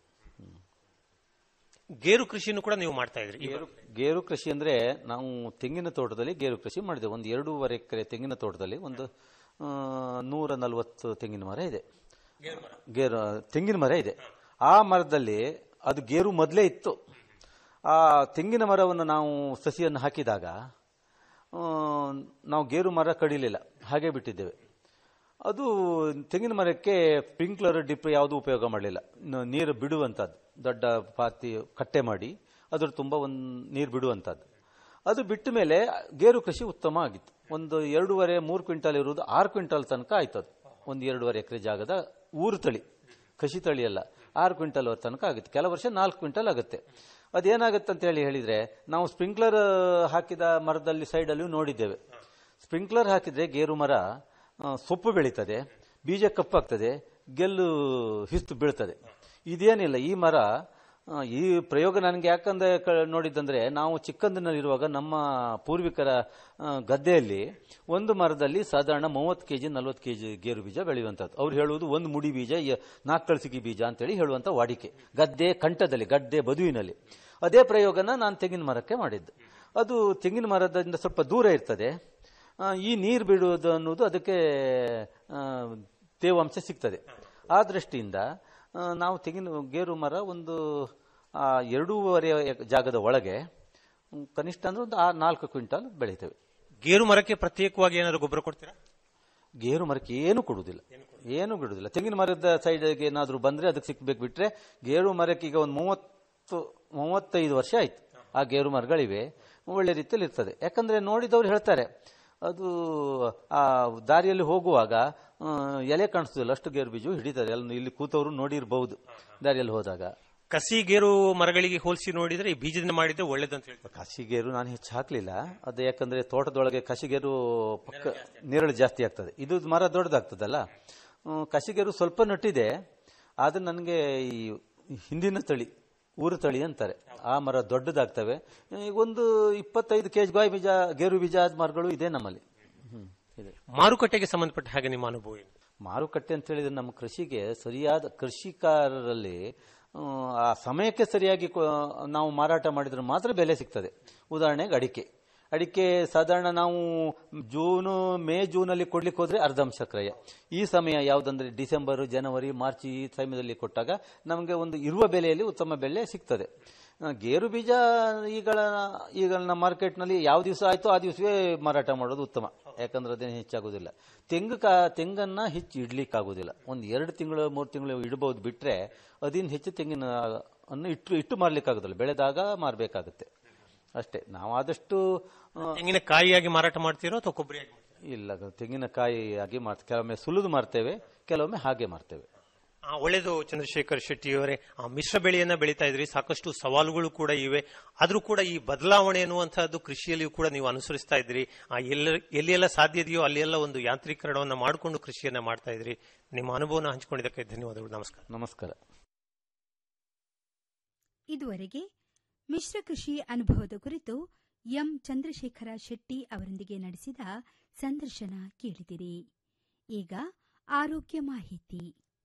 ಗೇರು ಕೃಷಿನೂ ಕೂಡ ನೀವು ಮಾಡ್ತಾ ಇದ್ರಿ ಈ ಗೇರು ಗೇರು ಕೃಷಿ ಅಂದ್ರೆ ನಾವು ತೆಂಗಿನ ತೋಟದಲ್ಲಿ ಗೇರು ಕೃಷಿ ಮಾಡಿದೆ ಒಂದು ಎರಡೂವರೆ ಎಕರೆ ತೆಂಗಿನ ತೋಟದಲ್ಲಿ ಒಂದು ಆ, ನೂರ ನಲವತ್ತು ತೆಂಗಿನ ಮರ ಇದೆ ಗೇರು ತೆಂಗಿನ ಮರ ಇದೆ ಆ ಮರದಲ್ಲಿ ಅದು ಗೇರು ಮೊದಲೇ ಇತ್ತು ಆ ತೆಂಗಿನ ಮರವನ್ನು ನಾವು ಸಸಿಯನ್ನು ಹಾಕಿದಾಗ ಆ, ನಾವು ಗೇರು ಮರ ಕಡಿಲಿಲ್ಲ ಹಾಗೆ ಬಿಟ್ಟಿದ್ದೇವೆ ಅದು ತೆಂಗಿನ ಮರಕ್ಕೆ ಸ್ಪ್ರಿಂಕ್ಲರ್ ಡಿಪ್ ಯಾವುದು ಉಪಯೋಗ ಮಾಡಲಿಲ್ಲ ನೀರು ಬಿಡುವಂಥದ್ದು ದೊಡ್ಡ ಪಾತಿ ಕಟ್ಟೆ ಮಾಡಿ ಅದ್ರ ತುಂಬ ಒಂದು ನೀರು ಬಿಡುವಂಥದ್ದು ಅದು ಬಿಟ್ಟ ಮೇಲೆ ಗೇರು ಕೃಷಿ ಉತ್ತಮ ಆಗಿತ್ತು ಒಂದು ಎರಡೂವರೆ ಮೂರು ಕ್ವಿಂಟಲ್ ಇರುವುದು ಆರು ಕ್ವಿಂಟಲ್ ತನಕ ಆಯ್ತು ಅದು ಒಂದು ಎರಡೂವರೆ ಎಕರೆ ಜಾಗದ ಊರು ತಳಿ ಕೃಷಿ ತಳಿ ಅಲ್ಲ ಆರು ಕ್ವಿಂಟಲ್ ತನಕ ಆಗುತ್ತೆ ಕೆಲ ವರ್ಷ ನಾಲ್ಕು ಕ್ವಿಂಟಲ್ ಆಗುತ್ತೆ ಅದೇನಾಗುತ್ತೆ ಅಂತ ಹೇಳಿ ಹೇಳಿದ್ರೆ ನಾವು ಸ್ಪ್ರಿಂಕ್ಲರ್ ಹಾಕಿದ ಮರದಲ್ಲಿ ಸೈಡಲ್ಲೂ ನೋಡಿದ್ದೇವೆ ಸ್ಪ್ರಿಂಕ್ಲರ್ ಹಾಕಿದ್ರೆ ಗೇರು ಮರ ಆ, ಸೊಪ್ಪು ಬೆಳೀತದೆ ಬೀಜ ಕಪ್ಪಾಗ್ತದೆ ಗೆಲ್ಲು ಹಿಸ್ತು ಬೀಳ್ತದೆ ಇದೇನಿಲ್ಲ ಈ ಮರ ಆ, ಈ ಪ್ರಯೋಗ ನನಗೆ ಯಾಕಂದ್ರೆ ಕ- ನೋಡಿದ್ದಂದ್ರೆ ನಾವು ಚಿಕ್ಕಂದಿನಲ್ಲಿರುವಾಗ ನಮ್ಮ ಪೂರ್ವಿಕರ ಆ, ಗದ್ದೆಯಲ್ಲಿ ಒಂದು ಮರದಲ್ಲಿ ಸಾಧಾರಣ ಮೂವತ್ತು ಕೆಜಿ ನಲ್ವತ್ತು ಕೆಜಿ ಗೇರು ಬೀಜ ಬೆಳೆಯುವಂಥದ್ದು ಅವ್ರು ಹೇಳುವುದು ಒಂದು ಮುಡಿ ಬೀಜ ಯ- ನಾಲ್ಕು ಕಳಸಿಗೆ ಬೀಜ ಅಂತೇಳಿ ಹೇಳುವಂಥ ವಾಡಿಕೆ ಗದ್ದೆ ಕಂಠದಲ್ಲಿ ಗದ್ದೆ ಬದುವಿನಲ್ಲಿ ಅದೇ ಪ್ರಯೋಗನ ನಾನು ತೆಂಗಿನ ಮರಕ್ಕೆ ಮಾಡಿದ್ದು ಅದು ತೆಂಗಿನ ಮರದಿಂದ ಸ್ವಲ್ಪ ದೂರ ಇರ್ತದೆ ಆ, ಈ ನೀರು ಬಿಡುವುದು ಅನ್ನೋದು ಅದಕ್ಕೆ ಆ, ತೇವಾಂಶ ಸಿಗ್ತದೆ ಆ ದೃಷ್ಟಿಯಿಂದ ಆ, ನಾವು ತೆಂಗಿನ ಗೇರು ಮರ ಒಂದು ಆ ಎರಡೂವರೆ ಎಕ್- ಜಾಗದ ಒಳಗೆ ಹ್ಮ್, ಕನಿಷ್ಠ ಅಂದ್ರೆ ಒಂದು ಆ ನಾಲ್ಕು ಕ್ವಿಂಟಾಲ್ ಬೆಳಿತೇವೆ ಗೇರು ಮರಕ್ಕೆ ಪ್ರತ್ಯೇಕವಾಗಿ ಏನಾದ್ರು ಗೊಬ್ಬರ ಕೊಡ್ತೀರಾ ಗೇರು ಮರಕ್ಕೆ ಏನು ಕೊಡುವುದಿಲ್ಲ ಏನು ಬಿಡುವುದಿಲ್ಲ ತೆಂಗಿನ ಮರದ ಸೈಡ್ಗೆ ಏನಾದರೂ ಬಂದ್ರೆ ಅದಕ್ಕೆ ಸಿಕ್ಬೇಕು ಬಿಟ್ರೆ ಗೇರು ಮರಕ್ಕೆ ಈಗ ಒಂದು ಮೂವತ್ತು ಮೂವತ್ತೈದು ವರ್ಷ ಆಯ್ತು ಆ ಗೇರು ಮರಗಳಿವೆ ಒಳ್ಳೆ ರೀತಿಯಲ್ಲಿ ಇರ್ತದೆ ಯಾಕಂದ್ರೆ ನೋಡಿದವ್ರು ಹೇಳ್ತಾರೆ ಅದು ಆ ದಾರಿಯಲ್ಲಿ ಹೋಗುವಾಗ ಆ, ಎಲೆ ಕಾಣಿಸ್ತದಿಲ್ಲ ಅಷ್ಟು ಗೇರು ಬೀಜ ಹಿಡಿತಾರೆ ಅಲ್ಲಿ ಇಲ್ಲಿ ಕೂತವರು ನೋಡಿರ್ಬಹುದು ದಾರಿಯಲ್ಲಿ ಹೋದಾಗ ಕಸಿ ಗೇರು ಮರಗಳಿಗೆ ಹೋಲಿಸಿ ನೋಡಿದ್ರೆ ಈ ಬೀಜದಿಂದ ಮಾಡಿದ್ರೆ ಒಳ್ಳೇದಂತ ಹೇಳ್ತಾರೆ ಕಸಿಗೇರು ನಾನು ಹೆಚ್ಚು ಹಾಕ್ಲಿಲ್ಲ ಅದು ಯಾಕಂದ್ರೆ ತೋಟದೊಳಗೆ ಕಸಿಗೇರು ಪಕ್ಕ ನೆರಳು ಜಾಸ್ತಿ ಆಗ್ತದೆ ಇದು ಮರ ದೊಡ್ಡದಾಗ್ತದಲ್ಲ ಹ್ಮ್, ಕಸಿಗೇರು ಸ್ವಲ್ಪ ನಟ್ಟಿದೆ ಆದ್ರೆ ನನಗೆ ಈ ಹಿಂದಿನ ತಳಿ ಊರು ತಳಿ ಅಂತಾರೆ ಆ ಮರ ದೊಡ್ಡದಾಗ್ತವೆ ಈಗ ಒಂದು ಇಪ್ಪತ್ತೈದು ಕೆಜಿ ಗಾಯಿ ಬೀಜ ಗೇರು ಬೀಜ ಆದ ಮರಗಳು ಇದೆ ನಮ್ಮಲ್ಲಿ ಹ್ಮ್, ಇದೆ ಮಾರುಕಟ್ಟೆಗೆ ಸಂಬಂಧಪಟ್ಟ ಹಾಗೆ ನಿಮ್ಮ ಅನುಭವ ಏನು ಮಾರುಕಟ್ಟೆ ಅಂತ ಹೇಳಿದ್ರೆ ನಮ್ಮ ಕೃಷಿಗೆ ಸರಿಯಾದ ಕೃಷಿಕಾರರಲ್ಲಿ ಆ, ಆ ಸಮಯಕ್ಕೆ ಸರಿಯಾಗಿ ಕೊ- ನಾವು ಮಾರಾಟ ಮಾಡಿದ್ರೆ ಮಾತ್ರ ಬೆಲೆ ಸಿಗ್ತದೆ ಉದಾಹರಣೆಗೆ ಅಡಿಕೆ ಅಡಿಕೆ ಸಾಧಾರಣ ನಾವು ಜೂನು ಮೇ ಜೂನಲ್ಲಿ ಕೊಡ್ಲಿಕ್ಕೆ ಹೋದ್ರೆ ಅರ್ಧಂಶ ಕ್ರಯ ಈ ಸಮಯ ಯಾವುದಂದ್ರೆ ಡಿಸೆಂಬರ್ ಜನವರಿ ಮಾರ್ಚ್ ಈ ಸಮಯದಲ್ಲಿ ಕೊಟ್ಟಾಗ ನಮಗೆ ಒಂದು ಇರುವ ಬೆಲೆಯಲ್ಲಿ ಉತ್ತಮ ಬೆಲೆ ಸಿಗ್ತದೆ ಆ, ಗೇರು ಬೀಜ ಈಗಳ ಈಗ ನಮ್ಮ ಮಾರ್ಕೆಟ್ನಲ್ಲಿ ಯಾವ ದಿವಸ ಆಯ್ತೋ ಆ ದಿವಸವೇ ಮಾರಾಟ ಮಾಡೋದು ಉತ್ತಮ ಯಾಕಂದ್ರೆ ಅದೇನು ಹೆಚ್ಚಾಗೋದಿಲ್ಲ ತೆಂಗು ಕಾ ತೆಂಗನ್ನ ಹೆಚ್ಚು ಇಡ್ಲಿಕ್ಕಾಗೋದಿಲ್ಲ ಒಂದು ಎರಡು ತಿಂಗಳು ಮೂರು ತಿಂಗಳು ಇಡಬಹುದು ಬಿಟ್ರೆ ಅದಿನ್ ಹೆಚ್ಚು ತೆಂಗಿನ ಅನ್ನು ಇಟ್ಟು ಇಟ್ಟು ಮಾರ್ಲಿಕ್ಕಾಗೋದಿಲ್ಲ ಬೆಳೆದಾಗ ಮಾರಬೇಕಾಗುತ್ತೆ ಅಷ್ಟೇ ನಾವು ಆದಷ್ಟು ಆ, ತೆಂಗಿನ ಕಾಯಿಯಾಗಿ ಮಾರಾಟ ಮಾಡ್ತೀರೋ ಅಥವಾ ಕೊಬ್ಬರಿಯಾಗಿ ಮಾಡ್ತೀರಾ? ಇಲ್ಲ ತೆಂಗಿನಕಾಯಿ ಆಗಿ ಮಾರ್ತ ಕೆಲವೊಮ್ಮೆ ಸುಲಿದು ಮಾರ್ತೇವೆ ಕೆಲವೊಮ್ಮೆ ಹಾಗೆ ಮಾರ್ತೇವೆ ಆ, ಒಳ್ಳೆಯದು ಚಂದ್ರಶೇಖರ್ ಶೆಟ್ಟಿ ಅವರೇ ಆ, ಮಿಶ್ರ ಬೆಳೆಯನ್ನ ಬೆಳೀತಾ ಇದ್ರಿ ಸಾಕಷ್ಟು ಸವಾಲುಗಳು ಕೂಡ ಇವೆ ಆದ್ರೂ ಕೂಡ ಈ ಬದಲಾವಣೆ ಅನ್ನುವಂತಹದ್ದು ಕೃಷಿಯಲ್ಲಿಯೂ ಕೂಡ ನೀವು ಅನುಸರಿಸ್ತಾ ಇದ್ರಿ ಆ, ಎಲ್ಲ ಎಲ್ಲೆಲ್ಲ ಸಾಧ್ಯ ಇದೆಯೋ ಅಲ್ಲೆಲ್ಲ ಒಂದು ಯಾಂತ್ರೀಕರಣವನ್ನ ಮಾಡಿಕೊಂಡು ಕೃಷಿಯನ್ನ ಮಾಡ್ತಾ ಇದ್ರಿ ನಿಮ್ಮ ಅನುಭವನ ಹಂಚಿಕೊಂಡಿದ್ದಕ್ಕೆ ಧನ್ಯವಾದಗಳು ನಮಸ್ಕಾರ ನಮಸ್ಕಾರ ಇದುವರೆಗೆ ಮಿಶ್ರ ಕೃಷಿ ಅನುಭವದ ಕುರಿತು ಎಂ ಚಂದ್ರಶೇಖರ ಶೆಟ್ಟಿ ಅವರೊಂದಿಗೆ ನಡೆಸಿದ ಸಂದರ್ಶನ ಕೇಳಿದಿರಿ ಈಗ ಆರೋಗ್ಯ ಮಾಹಿತಿ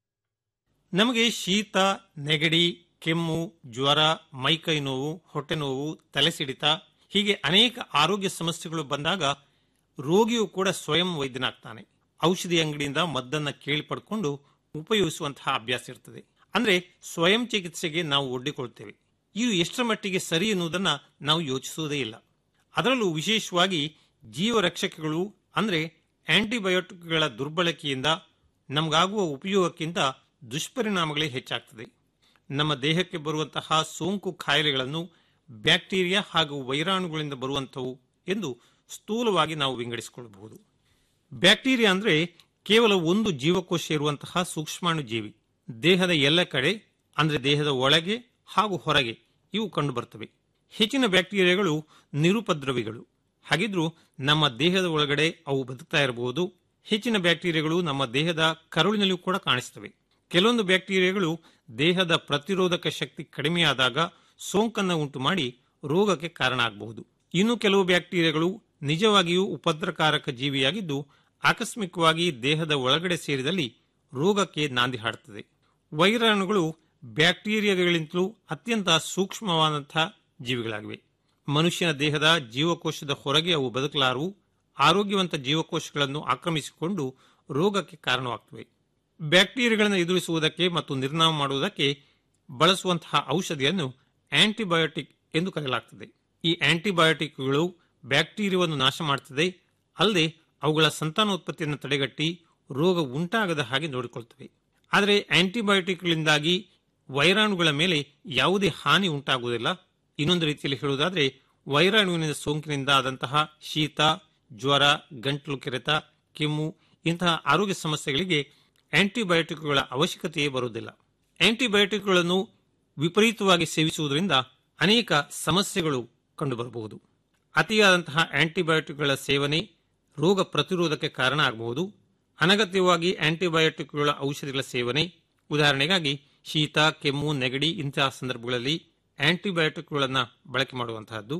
ನಮಗೆ ಶೀತ ನೆಗಡಿ ಕೆಮ್ಮು ಜ್ವರ ಮೈಕೈ ನೋವು ಹೊಟ್ಟೆ ನೋವು ತಲೆ ಸಿಡಿತ ಹೀಗೆ ಅನೇಕ ಆರೋಗ್ಯ ಸಮಸ್ಯೆಗಳು ಬಂದಾಗ ರೋಗಿಯು ಕೂಡ ಸ್ವಯಂ ವೈದ್ಯನಾಗ್ತಾನೆ ಔಷಧಿ ಅಂಗಡಿಯಿಂದ ಮದ್ದನ್ನ ಕೇಳಿ ಪಡ್ಕೊಂಡು ಉಪಯೋಗಿಸುವಂತಹ ಅಭ್ಯಾಸ ಇರ್ತದೆ ಅಂದ್ರೆ ಸ್ವಯಂ ಚಿಕಿತ್ಸೆಗೆ ನಾವು ಒಡ್ಡಿಕೊಳ್ತೇವೆ ಇದು ಎಷ್ಟರ ಮಟ್ಟಿಗೆ ಸರಿ ಎನ್ನುವುದನ್ನ ನಾವು ಯೋಚಿಸುವುದೇ ಇಲ್ಲ ಅದರಲ್ಲೂ ವಿಶೇಷವಾಗಿ ಜೀವರಕ್ಷಕಗಳು ಅಂದ್ರೆ ಆಂಟಿಬಯೋಟಿಕ್ಗಳ ದುರ್ಬಳಕೆಯಿಂದ ನಮಗಾಗುವ ಉಪಯೋಗಕ್ಕಿಂತ ದುಷ್ಪರಿಣಾಮಗಳೇ ಹೆಚ್ಚಾಗ್ತದೆ ನಮ್ಮ ದೇಹಕ್ಕೆ ಬರುವಂತಹ ಸೋಂಕು ಕಾಯಿಲೆಗಳನ್ನು ಬ್ಯಾಕ್ಟೀರಿಯಾ ಹಾಗೂ ವೈರಾಣುಗಳಿಂದ ಬರುವಂಥವು ಎಂದು ಸ್ಥೂಲವಾಗಿ ನಾವು ವಿಂಗಡಿಸಿಕೊಳ್ಳಬಹುದು ಬ್ಯಾಕ್ಟೀರಿಯಾ ಅಂದ್ರೆ ಕೇವಲ ಒಂದು ಜೀವಕೋಶ ಇರುವಂತಹ ಸೂಕ್ಷ್ಮಾಣು ಜೀವಿ ದೇಹದ ಎಲ್ಲ ಕಡೆ ಅಂದ್ರೆ ದೇಹದ ಒಳಗೆ ಹಾಗೂ ಹೊರಗೆ ಇವು ಕಂಡುಬರ್ತವೆ ಹೆಚ್ಚಿನ ಬ್ಯಾಕ್ಟೀರಿಯಾಗಳು ನಿರುಪದ್ರವಿಗಳು ಹಾಗಿದ್ರೂ ನಮ್ಮ ದೇಹದ ಒಳಗಡೆ ಅವು ಬದುಕ್ತಾ ಇರಬಹುದು ಹೆಚ್ಚಿನ ಬ್ಯಾಕ್ಟೀರಿಯಾಗಳು ನಮ್ಮ ದೇಹದ ಕರುಳಿನಲ್ಲೂ ಕೂಡ ಕಾಣಿಸ್ತವೆ ಕೆಲವೊಂದು ಬ್ಯಾಕ್ಟೀರಿಯಾಗಳು ದೇಹದ ಪ್ರತಿರೋಧಕ ಶಕ್ತಿ ಕಡಿಮೆಯಾದಾಗ ಸೋಂಕನ್ನು ಉಂಟು ಮಾಡಿ ರೋಗಕ್ಕೆ ಕಾರಣ ಆಗಬಹುದು ಇನ್ನು ಕೆಲವು ಬ್ಯಾಕ್ಟೀರಿಯಾಗಳು ನಿಜವಾಗಿಯೂ ಉಪದ್ರಕಾರಕ ಜೀವಿಯಾಗಿದ್ದು ಆಕಸ್ಮಿಕವಾಗಿ ದೇಹದ ಒಳಗಡೆ ಸೇರಿದಲ್ಲಿ ರೋಗಕ್ಕೆ ನಾಂದಿ ಹಾಡುತ್ತದೆ ವೈರಾಣುಗಳು ಬ್ಯಾಕ್ಟೀರಿಯಾಗಳಿಂತಲೂ ಅತ್ಯಂತ ಸೂಕ್ಷ್ಮವಾದಂತಹ ಜೀವಿಗಳಾಗಿವೆ ಮನುಷ್ಯನ ದೇಹದ ಜೀವಕೋಶದ ಹೊರಗೆ ಅವು ಬದುಕಲಾರವು ಆರೋಗ್ಯವಂತ ಜೀವಕೋಶಗಳನ್ನು ಆಕ್ರಮಿಸಿಕೊಂಡು ರೋಗಕ್ಕೆ ಕಾರಣವಾಗ್ತವೆ ಬ್ಯಾಕ್ಟೀರಿಯಾಗಳನ್ನು ಎದುರಿಸುವುದಕ್ಕೆ ಮತ್ತು ನಿರ್ನಾಮ ಮಾಡುವುದಕ್ಕೆ ಬಳಸುವಂತಹ ಔಷಧಿಯನ್ನು ಆಂಟಿಬಯೋಟಿಕ್ ಎಂದು ಕರೆಯಲಾಗ್ತದೆ ಈ ಆಂಟಿಬಯೋಟಿಕ್ಗಳು ಬ್ಯಾಕ್ಟೀರಿಯಾವನ್ನು ನಾಶ ಮಾಡುತ್ತದೆ ಅಲ್ಲದೆ ಅವುಗಳ ಸಂತಾನೋತ್ಪತ್ತಿಯನ್ನು ತಡೆಗಟ್ಟಿ ರೋಗ ಉಂಟಾಗದ ಹಾಗೆ ನೋಡಿಕೊಳ್ತವೆ ಆದರೆ ಆಂಟಿಬಯೋಟಿಕ್ಗಳಿಂದಾಗಿ ವೈರಾಣುಗಳ ಮೇಲೆ ಯಾವುದೇ ಹಾನಿ ಉಂಟಾಗುವುದಿಲ್ಲ ಇನ್ನೊಂದು ರೀತಿಯಲ್ಲಿ ಹೇಳುವುದಾದರೆ ವೈರಾಣುವಿನ ಸೋಂಕಿನಿಂದ ಆದಂತಹ ಶೀತ ಜ್ವರ ಗಂಟಲು ಕೆರೆತ ಕೆಮ್ಮು ಇಂತಹ ಆರೋಗ್ಯ ಸಮಸ್ಯೆಗಳಿಗೆ ಆಂಟಿಬಯೋಟಿಕ್ಗಳ ಅವಶ್ಯಕತೆಯೇ ಬರುವುದಿಲ್ಲ ಆಂಟಿಬಯೋಟಿಕ್ಗಳನ್ನು ವಿಪರೀತವಾಗಿ ಸೇವಿಸುವುದರಿಂದ ಅನೇಕ ಸಮಸ್ಯೆಗಳು ಕಂಡುಬರಬಹುದು ಅತಿಯಾದಂತಹ ಆಂಟಿಬಯೋಟಿಕ್ಗಳ ಸೇವನೆ ರೋಗ ಪ್ರತಿರೋಧಕ್ಕೆ ಕಾರಣ ಆಗಬಹುದು ಅನಗತ್ಯವಾಗಿ ಆಂಟಿಬಯೋಟಿಕ್ಗಳ ಔಷಧಿಗಳ ಸೇವನೆ ಉದಾಹರಣೆಗಾಗಿ ಶೀತ ಕೆಮ್ಮು ನೆಗಡಿ ಇಂತಹ ಸಂದರ್ಭಗಳಲ್ಲಿ ಆಂಟಿಬಯೋಟಿಕ್ಗಳನ್ನು ಬಳಕೆ ಮಾಡುವಂತಹದ್ದು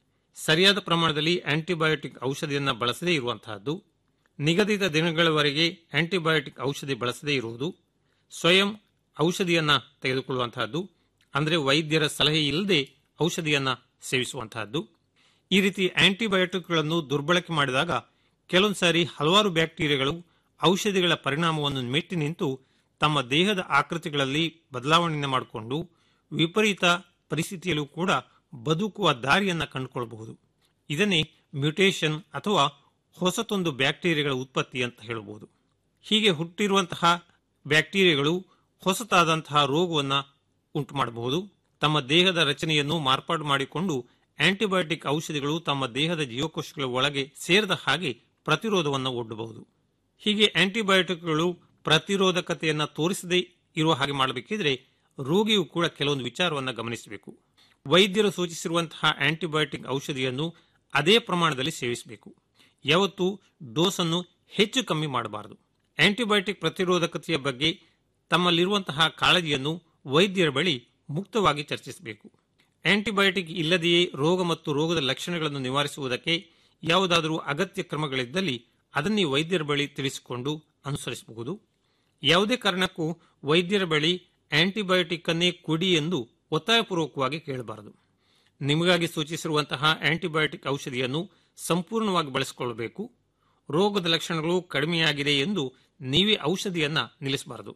ಸರಿಯಾದ ಪ್ರಮಾಣದಲ್ಲಿ ಆಂಟಿಬಯೋಟಿಕ್ ಔಷಧಿಯನ್ನು ಬಳಸದೇ ಇರುವಂತಹದ್ದು ನಿಗದಿತ ದಿನಗಳವರೆಗೆ ಆಂಟಿಬಯೋಟಿಕ್ ಔಷಧಿ ಬಳಸದೇ ಇರುವುದು ಸ್ವಯಂ ಔಷಧಿಯನ್ನ ತೆಗೆದುಕೊಳ್ಳುವಂತಹದ್ದು ಅಂದರೆ ವೈದ್ಯರ ಸಲಹೆ ಇಲ್ಲದೆ ಔಷಧಿಯನ್ನ ಸೇವಿಸುವಂತಹದ್ದು ಈ ರೀತಿ ಆಂಟಿಬಯೋಟಿಕ್ಗಳನ್ನು ದುರ್ಬಳಕೆ ಮಾಡಿದಾಗ ಕೆಲವೊಂದು ಸಾರಿ ಹಲವಾರು ಬ್ಯಾಕ್ಟೀರಿಯಾಗಳು ಔಷಧಿಗಳ ಪರಿಣಾಮವನ್ನು ಮೆಟ್ಟಿ ನಿಂತು ತಮ್ಮ ದೇಹದ ಆಕೃತಿಗಳಲ್ಲಿ ಬದಲಾವಣೆಯನ್ನು ಮಾಡಿಕೊಂಡು ವಿಪರೀತ ಪರಿಸ್ಥಿತಿಯಲ್ಲೂ ಕೂಡ ಬದುಕುವ ದಾರಿಯನ್ನ ಕಂಡುಕೊಳ್ಳಬಹುದು ಇದನ್ನೇ ಮ್ಯೂಟೇಷನ್ ಅಥವಾ ಹೊಸತೊಂದು ಬ್ಯಾಕ್ಟೀರಿಯಾಗಳ ಉತ್ಪತ್ತಿ ಅಂತ ಹೇಳಬಹುದು ಹೀಗೆ ಹುಟ್ಟಿರುವಂತಹ ಬ್ಯಾಕ್ಟೀರಿಯಾಗಳು ಹೊಸತಾದಂತಹ ರೋಗವನ್ನ ಉಂಟು ಮಾಡಬಹುದು ತಮ್ಮ ದೇಹದ ರಚನೆಯನ್ನು ಮಾರ್ಪಾಡು ಮಾಡಿಕೊಂಡು ಆಂಟಿಬಯೋಟಿಕ್ ಔಷಧಿಗಳು ತಮ್ಮ ದೇಹದ ಜೀವಕೋಶಗಳ ಒಳಗೆ ಸೇರದ ಹಾಗೆ ಪ್ರತಿರೋಧವನ್ನು ಒಡ್ಡಬಹುದು ಹೀಗೆ ಆಂಟಿಬಯೋಟಿಕ್ಗಳು ಪ್ರತಿರೋಧಕತೆಯನ್ನ ತೋರಿಸದೇ ಇರುವ ಹಾಗೆ ಮಾಡಬೇಕಿದ್ರೆ ರೋಗಿಯು ಕೂಡ ಕೆಲವೊಂದು ವಿಚಾರವನ್ನು ಗಮನಿಸಬೇಕು ವೈದ್ಯರು ಸೂಚಿಸಿರುವಂತಹ ಆಂಟಿಬಯೋಟಿಕ್ ಔಷಧಿಯನ್ನು ಅದೇ ಪ್ರಮಾಣದಲ್ಲಿ ಸೇವಿಸಬೇಕು ಯಾವತ್ತೂ ಡೋಸನ್ನು ಹೆಚ್ಚು ಕಮ್ಮಿ ಮಾಡಬಾರದು ಆಂಟಿಬಯೋಟಿಕ್ ಪ್ರತಿರೋಧಕತೆಯ ಬಗ್ಗೆ ತಮ್ಮಲ್ಲಿರುವಂತಹ ಕಾಳಜಿಯನ್ನು ವೈದ್ಯರ ಬಳಿ ಮುಕ್ತವಾಗಿ ಚರ್ಚಿಸಬೇಕು ಆಂಟಿಬಯೋಟಿಕ್ ಇಲ್ಲದೆಯೇ ರೋಗ ಮತ್ತು ರೋಗದ ಲಕ್ಷಣಗಳನ್ನು ನಿವಾರಿಸುವುದಕ್ಕೆ ಯಾವುದಾದರೂ ಅಗತ್ಯ ಕ್ರಮಗಳಿದ್ದಲ್ಲಿ ಅದನ್ನೇ ವೈದ್ಯರ ಬಳಿ ತಿಳಿಸಿಕೊಂಡು ಅನುಸರಿಸಬಹುದು ಯಾವುದೇ ಕಾರಣಕ್ಕೂ ವೈದ್ಯರ ಬಳಿ ಆಂಟಿಬಯೋಟಿಕ್ ಅನ್ನೇ ಕೊಡಿ ಎಂದು ಒತ್ತಾಯಪೂರ್ವಕವಾಗಿ ಕೇಳಬಾರದು ನಿಮಗಾಗಿ ಸೂಚಿಸಿರುವಂತಹ ಆಂಟಿಬಯೋಟಿಕ್ ಔಷಧಿಯನ್ನು ಸಂಪೂರ್ಣವಾಗಿ ಬಳಸಿಕೊಳ್ಳಬೇಕು ರೋಗದ ಲಕ್ಷಣಗಳು ಕಡಿಮೆಯಾಗಿದೆ ಎಂದು ನೀವೇ ಔಷಧಿಯನ್ನ ನಿಲ್ಲಿಸಬಾರದು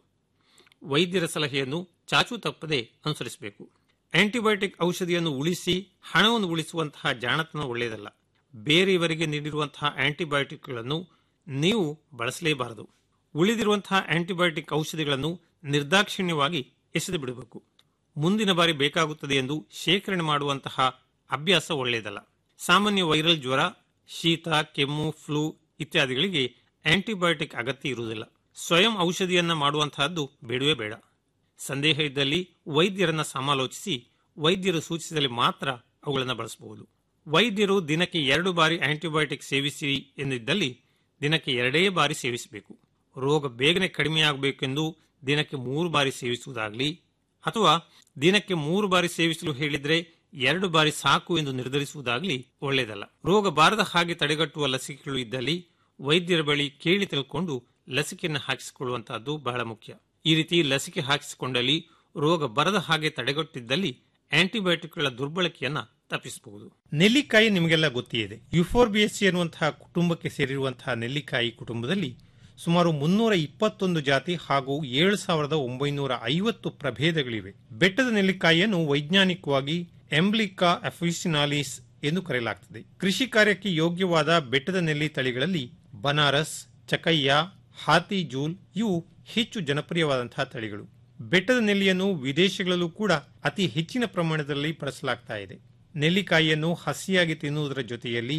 ವೈದ್ಯರ ಸಲಹೆಯನ್ನು ಚಾಚು ತಪ್ಪದೆ ಅನುಸರಿಸಬೇಕು ಆಂಟಿಬಯೋಟಿಕ್ ಔಷಧಿಯನ್ನು ಉಳಿಸಿ ಹಣವನ್ನು ಉಳಿಸುವಂತಹ ಜಾಣತನ ಒಳ್ಳೆಯದಲ್ಲ ಬೇರೆಯವರಿಗೆ ನೀಡಿರುವಂತಹ ಆಂಟಿಬಯೋಟಿಕ್ಗಳನ್ನು ನೀವು ಬಳಸಲೇಬಾರದು ಉಳಿದಿರುವಂತಹ ಆಂಟಿಬಯೋಟಿಕ್ ಔಷಧಿಗಳನ್ನು ನಿರ್ದಾಕ್ಷಿಣ್ಯವಾಗಿ ಎಸೆದು ಬಿಡಬೇಕು ಮುಂದಿನ ಬಾರಿ ಬೇಕಾಗುತ್ತದೆ ಎಂದು ಶೇಖರಣೆ ಮಾಡುವಂತಹ ಅಭ್ಯಾಸ ಒಳ್ಳೆಯದಲ್ಲ ಸಾಮಾನ್ಯ ವೈರಲ್ ಜ್ವರ ಶೀತ ಕೆಮ್ಮು ಫ್ಲೂ ಇತ್ಯಾದಿಗಳಿಗೆ ಆಂಟಿಬಯೋಟಿಕ್ ಅಗತ್ಯ ಇರುವುದಿಲ್ಲ ಸ್ವಯಂ ಔಷಧಿಯನ್ನ ಮಾಡುವಂತಹದ್ದು ಬೇಡವೇ ಬೇಡ ಸಂದೇಹ ಇದ್ದಲ್ಲಿ ವೈದ್ಯರನ್ನ ಸಮಾಲೋಚಿಸಿ ವೈದ್ಯರು ಸೂಚಿಸಿದಲ್ಲಿ ಮಾತ್ರ ಅವುಗಳನ್ನು ಬಳಸಬಹುದು ವೈದ್ಯರು ದಿನಕ್ಕೆ ಎರಡು ಬಾರಿ ಆಂಟಿಬಯೋಟಿಕ್ ಸೇವಿಸಿ ಎಂದಿದ್ದಲ್ಲಿ ದಿನಕ್ಕೆ ಎರಡೇ ಬಾರಿ ಸೇವಿಸಬೇಕು ರೋಗ ಬೇಗನೆ ಕಡಿಮೆಯಾಗಬೇಕೆಂದು ದಿನಕ್ಕೆ ಮೂರು ಬಾರಿ ಸೇವಿಸುವುದಾಗಲಿ ಅಥವಾ ದಿನಕ್ಕೆ ಮೂರು ಬಾರಿ ಸೇವಿಸಲು ಹೇಳಿದ್ರೆ ಎರಡು ಬಾರಿ ಸಾಕು ಎಂದು ನಿರ್ಧರಿಸುವುದಾಗಲಿ ಒಳ್ಳೆಯದಲ್ಲ ರೋಗ ಬಾರದ ಹಾಗೆ ತಡೆಗಟ್ಟುವ ಲಸಿಕೆಗಳು ಇದ್ದಲ್ಲಿ ವೈದ್ಯರ ಬಳಿ ಕೇಳಿ ತಿಳ್ಕೊಂಡು ಲಸಿಕೆಯನ್ನು ಹಾಕಿಸಿಕೊಳ್ಳುವಂತಹದ್ದು ಬಹಳ ಮುಖ್ಯ ಈ ರೀತಿ ಲಸಿಕೆ ಹಾಕಿಸಿಕೊಂಡಲ್ಲಿ ರೋಗ ಬರದ ಹಾಗೆ ತಡೆಗಟ್ಟಿದ್ದಲ್ಲಿ ಆಂಟಿಬಯೋಟಿಕ್ಗಳ ದುರ್ಬಳಕೆಯನ್ನ ತಪ್ಪಿಸಬಹುದು ನೆಲ್ಲಿಕಾಯಿ ನಿಮಗೆಲ್ಲ ಗೊತ್ತಿದೆ ಯುಫೋರ್ಬಿಯಸ್ಸಿ ಎನ್ನುವಂತಹ ಕುಟುಂಬಕ್ಕೆ ಸೇರಿರುವಂತಹ ನೆಲ್ಲಿಕಾಯಿ ಕುಟುಂಬದಲ್ಲಿ ಸುಮಾರು ಮುನ್ನೂರ ಇಪ್ಪತ್ತೊಂದು ಜಾತಿ ಹಾಗೂ ಏಳು ಸಾವಿರದ ಒಂಬೈನೂರ ಐವತ್ತು ಪ್ರಭೇದಗಳಿವೆ ಬೆಟ್ಟದ ನೆಲ್ಲಿಕಾಯಿಯನ್ನು ವೈಜ್ಞಾನಿಕವಾಗಿ ಎಂಬ್ಲಿಕಾ ಅಫಿಸಿನಾಲಿಸ್ ಎಂದು ಕರೆಯಲಾಗುತ್ತದೆ ಕೃಷಿ ಕಾರ್ಯಕ್ಕೆ ಯೋಗ್ಯವಾದ ಬೆಟ್ಟದ ನೆಲ್ಲಿ ತಳಿಗಳಲ್ಲಿ ಬನಾರಸ್ ಚಕಯ್ಯ ಹಾತಿ ಜೂಲ್ ಇವು ಹೆಚ್ಚು ಜನಪ್ರಿಯವಾದಂತಹ ತಳಿಗಳು ಬೆಟ್ಟದ ನೆಲ್ಲಿಯನ್ನು ವಿದೇಶಗಳಲ್ಲೂ ಕೂಡ ಅತಿ ಹೆಚ್ಚಿನ ಪ್ರಮಾಣದಲ್ಲಿ ಬಳಸಲಾಗ್ತಾ ಇದೆ ನೆಲ್ಲಿಕಾಯಿಯನ್ನು ಹಸಿಯಾಗಿ ತಿನ್ನುವುದರ ಜೊತೆಯಲ್ಲಿ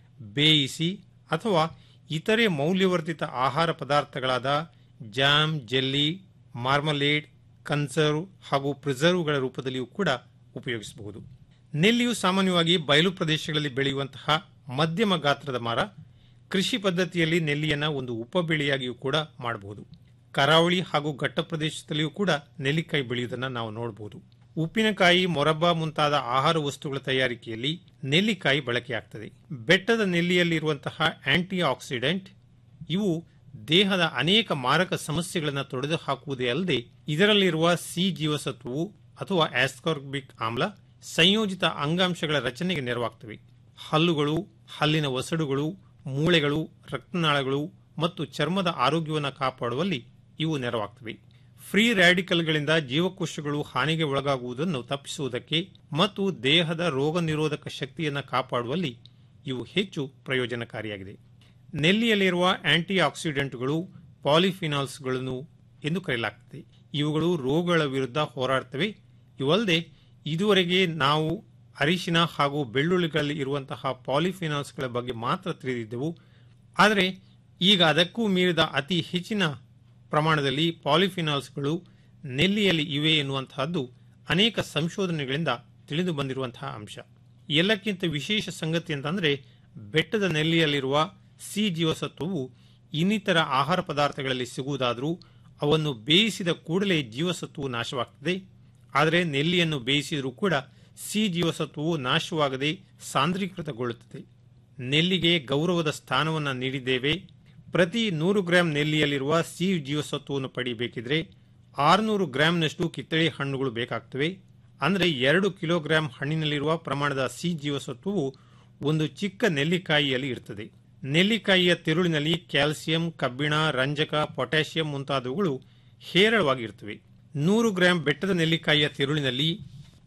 ಬೇಯಿಸಿ ಅಥವಾ ಇತರೆ ಮೌಲ್ಯವರ್ಧಿತ ಆಹಾರ ಪದಾರ್ಥಗಳಾದ ಜಾಮ್ ಜೆಲ್ಲಿ ಮಾರ್ಮಲೇಡ್ ಕನ್ಸರ್ವ್ ಹಾಗೂ ಪ್ರಿಸರ್ವ್ಗಳ ರೂಪದಲ್ಲಿಯೂ ಕೂಡ ಉಪಯೋಗಿಸಬಹುದು ನೆಲ್ಲಿಯು ಸಾಮಾನ್ಯವಾಗಿ ಬಯಲು ಪ್ರದೇಶಗಳಲ್ಲಿ ಬೆಳೆಯುವಂತಹ ಮಧ್ಯಮ ಗಾತ್ರದ ಮರ ಕೃಷಿ ಪದ್ಧತಿಯಲ್ಲಿ ನೆಲ್ಲಿಯನ್ನ ಒಂದು ಉಪಬೆಳೆಯಾಗಿಯೂ ಕೂಡ ಮಾಡಬಹುದು ಕರಾವಳಿ ಹಾಗೂ ಘಟ್ಟ ಪ್ರದೇಶದಲ್ಲಿಯೂ ಕೂಡ ನೆಲ್ಲಿಕಾಯಿ ಬೆಳೆಯುವುದನ್ನು ನಾವು ನೋಡಬಹುದು ಉಪ್ಪಿನಕಾಯಿ ಮೊರಬ್ಬ ಮುಂತಾದ ಆಹಾರ ವಸ್ತುಗಳ ತಯಾರಿಕೆಯಲ್ಲಿ ನೆಲ್ಲಿಕಾಯಿ ಬಳಕೆಯಾಗ್ತದೆ ಬೆಟ್ಟದ ನೆಲ್ಲಿಯಲ್ಲಿರುವಂತಹ ಆಂಟಿ ಆಕ್ಸಿಡೆಂಟ್ ಇವು ದೇಹದ ಅನೇಕ ಮಾರಕ ಸಮಸ್ಯೆಗಳನ್ನು ತೊಡೆದು ಹಾಕುವುದೇ ಅಲ್ಲದೆ ಇದರಲ್ಲಿರುವ ಸಿ ಜೀವಸತ್ವವು ಅಥವಾ ಆಸ್ಕಾರ್ಬಿಕ್ ಆಮ್ಲ ಸಂಯೋಜಿತ ಅಂಗಾಂಶಗಳ ರಚನೆಗೆ ನೆರವಾಗ್ತವೆ ಹಲ್ಲುಗಳು ಹಲ್ಲಿನ ಒಸಡುಗಳು ಮೂಳೆಗಳು ರಕ್ತನಾಳಗಳು ಮತ್ತು ಚರ್ಮದ ಆರೋಗ್ಯವನ್ನು ಕಾಪಾಡುವಲ್ಲಿ ಇವು ನೆರವಾಗ್ತವೆ ಫ್ರೀ ರ್ಯಾಡಿಕಲ್ಗಳಿಂದ ಜೀವಕೋಶಗಳು ಹಾನಿಗೆ ಒಳಗಾಗುವುದನ್ನು ತಪ್ಪಿಸುವುದಕ್ಕೆ ಮತ್ತು ದೇಹದ ರೋಗ ನಿರೋಧಕ ಶಕ್ತಿಯನ್ನು ಕಾಪಾಡುವಲ್ಲಿ ಇವು ಹೆಚ್ಚು ಪ್ರಯೋಜನಕಾರಿಯಾಗಿದೆ ನೆಲ್ಲಿಯಲ್ಲಿರುವ ಆಂಟಿ ಆಕ್ಸಿಡೆಂಟ್ಗಳು ಪಾಲಿಫಿನಾಲ್ಸ್ಗಳನ್ನು ಎಂದು ಕರೆಯಲಾಗುತ್ತದೆ ಇವುಗಳು ರೋಗಗಳ ವಿರುದ್ಧ ಹೋರಾಡುತ್ತವೆ ಇವಲ್ಲದೆ ಇದುವರೆಗೆ ನಾವು ಅರಿಶಿನ ಹಾಗೂ ಬೆಳ್ಳುಳ್ಳಿಗಳಲ್ಲಿ ಇರುವಂತಹ ಪಾಲಿಫಿನಾಲ್ಸ್ಗಳ ಬಗ್ಗೆ ಮಾತ್ರ ತಿಳಿದಿದ್ದೆವು ಆದರೆ ಈಗ ಅದಕ್ಕೂ ಮೀರಿದ ಅತಿ ಹೆಚ್ಚಿನ ಪ್ರಮಾಣದಲ್ಲಿ ಪಾಲಿಫಿನಾಲ್ಸ್ಗಳು ನೆಲ್ಲಿಯಲ್ಲಿ ಇವೆ ಎನ್ನುವಂತಹದ್ದು ಅನೇಕ ಸಂಶೋಧನೆಗಳಿಂದ ತಿಳಿದು ಬಂದಿರುವಂತಹ ಅಂಶ ಎಲ್ಲಕ್ಕಿಂತ ವಿಶೇಷ ಸಂಗತಿ ಅಂತಂದ್ರೆ ಬೆಟ್ಟದ ನೆಲ್ಲಿಯಲ್ಲಿರುವ ಸಿ ಜೀವಸತ್ವವು ಇನ್ನಿತರ ಆಹಾರ ಪದಾರ್ಥಗಳಲ್ಲಿ ಸಿಗುವುದಾದರೂ ಅವನ್ನು ಬೇಯಿಸಿದ ಕೂಡಲೇ ಜೀವಸತ್ವವು ನಾಶವಾಗ್ತದೆ ಆದರೆ ನೆಲ್ಲಿಯನ್ನು ಬೇಯಿಸಿದರೂ ಕೂಡ ಸಿ ಜೀವಸತ್ವವು ನಾಶವಾಗದೆ ಸಾಂದ್ರೀಕೃತಗೊಳ್ಳುತ್ತದೆ ನೆಲ್ಲಿಗೆ ಗೌರವದ ಸ್ಥಾನವನ್ನು ನೀಡಿದ್ದೇವೆ ಪ್ರತಿ ನೂರು ಗ್ರಾಂ ನೆಲ್ಲಿಯಲ್ಲಿರುವ ಸಿ ಜೀವಸತ್ವವನ್ನು ಪಡೆಯಬೇಕಿದ್ರೆ ಆರುನೂರು ಗ್ರಾಂನಷ್ಟು ಕಿತ್ತಳೆ ಹಣ್ಣುಗಳು ಬೇಕಾಗ್ತವೆ ಅಂದರೆ ಎರಡು ಕಿಲೋಗ್ರಾಂ ಹಣ್ಣಿನಲ್ಲಿರುವ ಪ್ರಮಾಣದ ಸಿ ಜೀವಸತ್ವವು ಒಂದು ಚಿಕ್ಕ ನೆಲ್ಲಿಕಾಯಿಯಲ್ಲಿ ಇರ್ತದೆ ನೆಲ್ಲಿಕಾಯಿಯ ತಿರುಳಿನಲ್ಲಿ ಕ್ಯಾಲ್ಸಿಯಂ ಕಬ್ಬಿಣ ರಂಜಕ ಪೊಟ್ಯಾಷಿಯಂ ಮುಂತಾದವುಗಳು ಹೇರಳವಾಗಿರ್ತವೆ ನೂರು ಗ್ರಾಂ ಬೆಟ್ಟದ ನೆಲ್ಲಿಕಾಯಿಯ ತಿರುಳಿನಲ್ಲಿ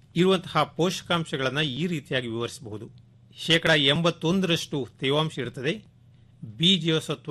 ಇರುವಂತಹ ಪೋಷಕಾಂಶಗಳನ್ನು ಈ ರೀತಿಯಾಗಿ ವಿವರಿಸಬಹುದು ಶೇಕಡ ಎಂಬತ್ತೊಂದರಷ್ಟು ತೇವಾಂಶ ಇರುತ್ತದೆ ಬಿ ಜೀವಸತ್ವ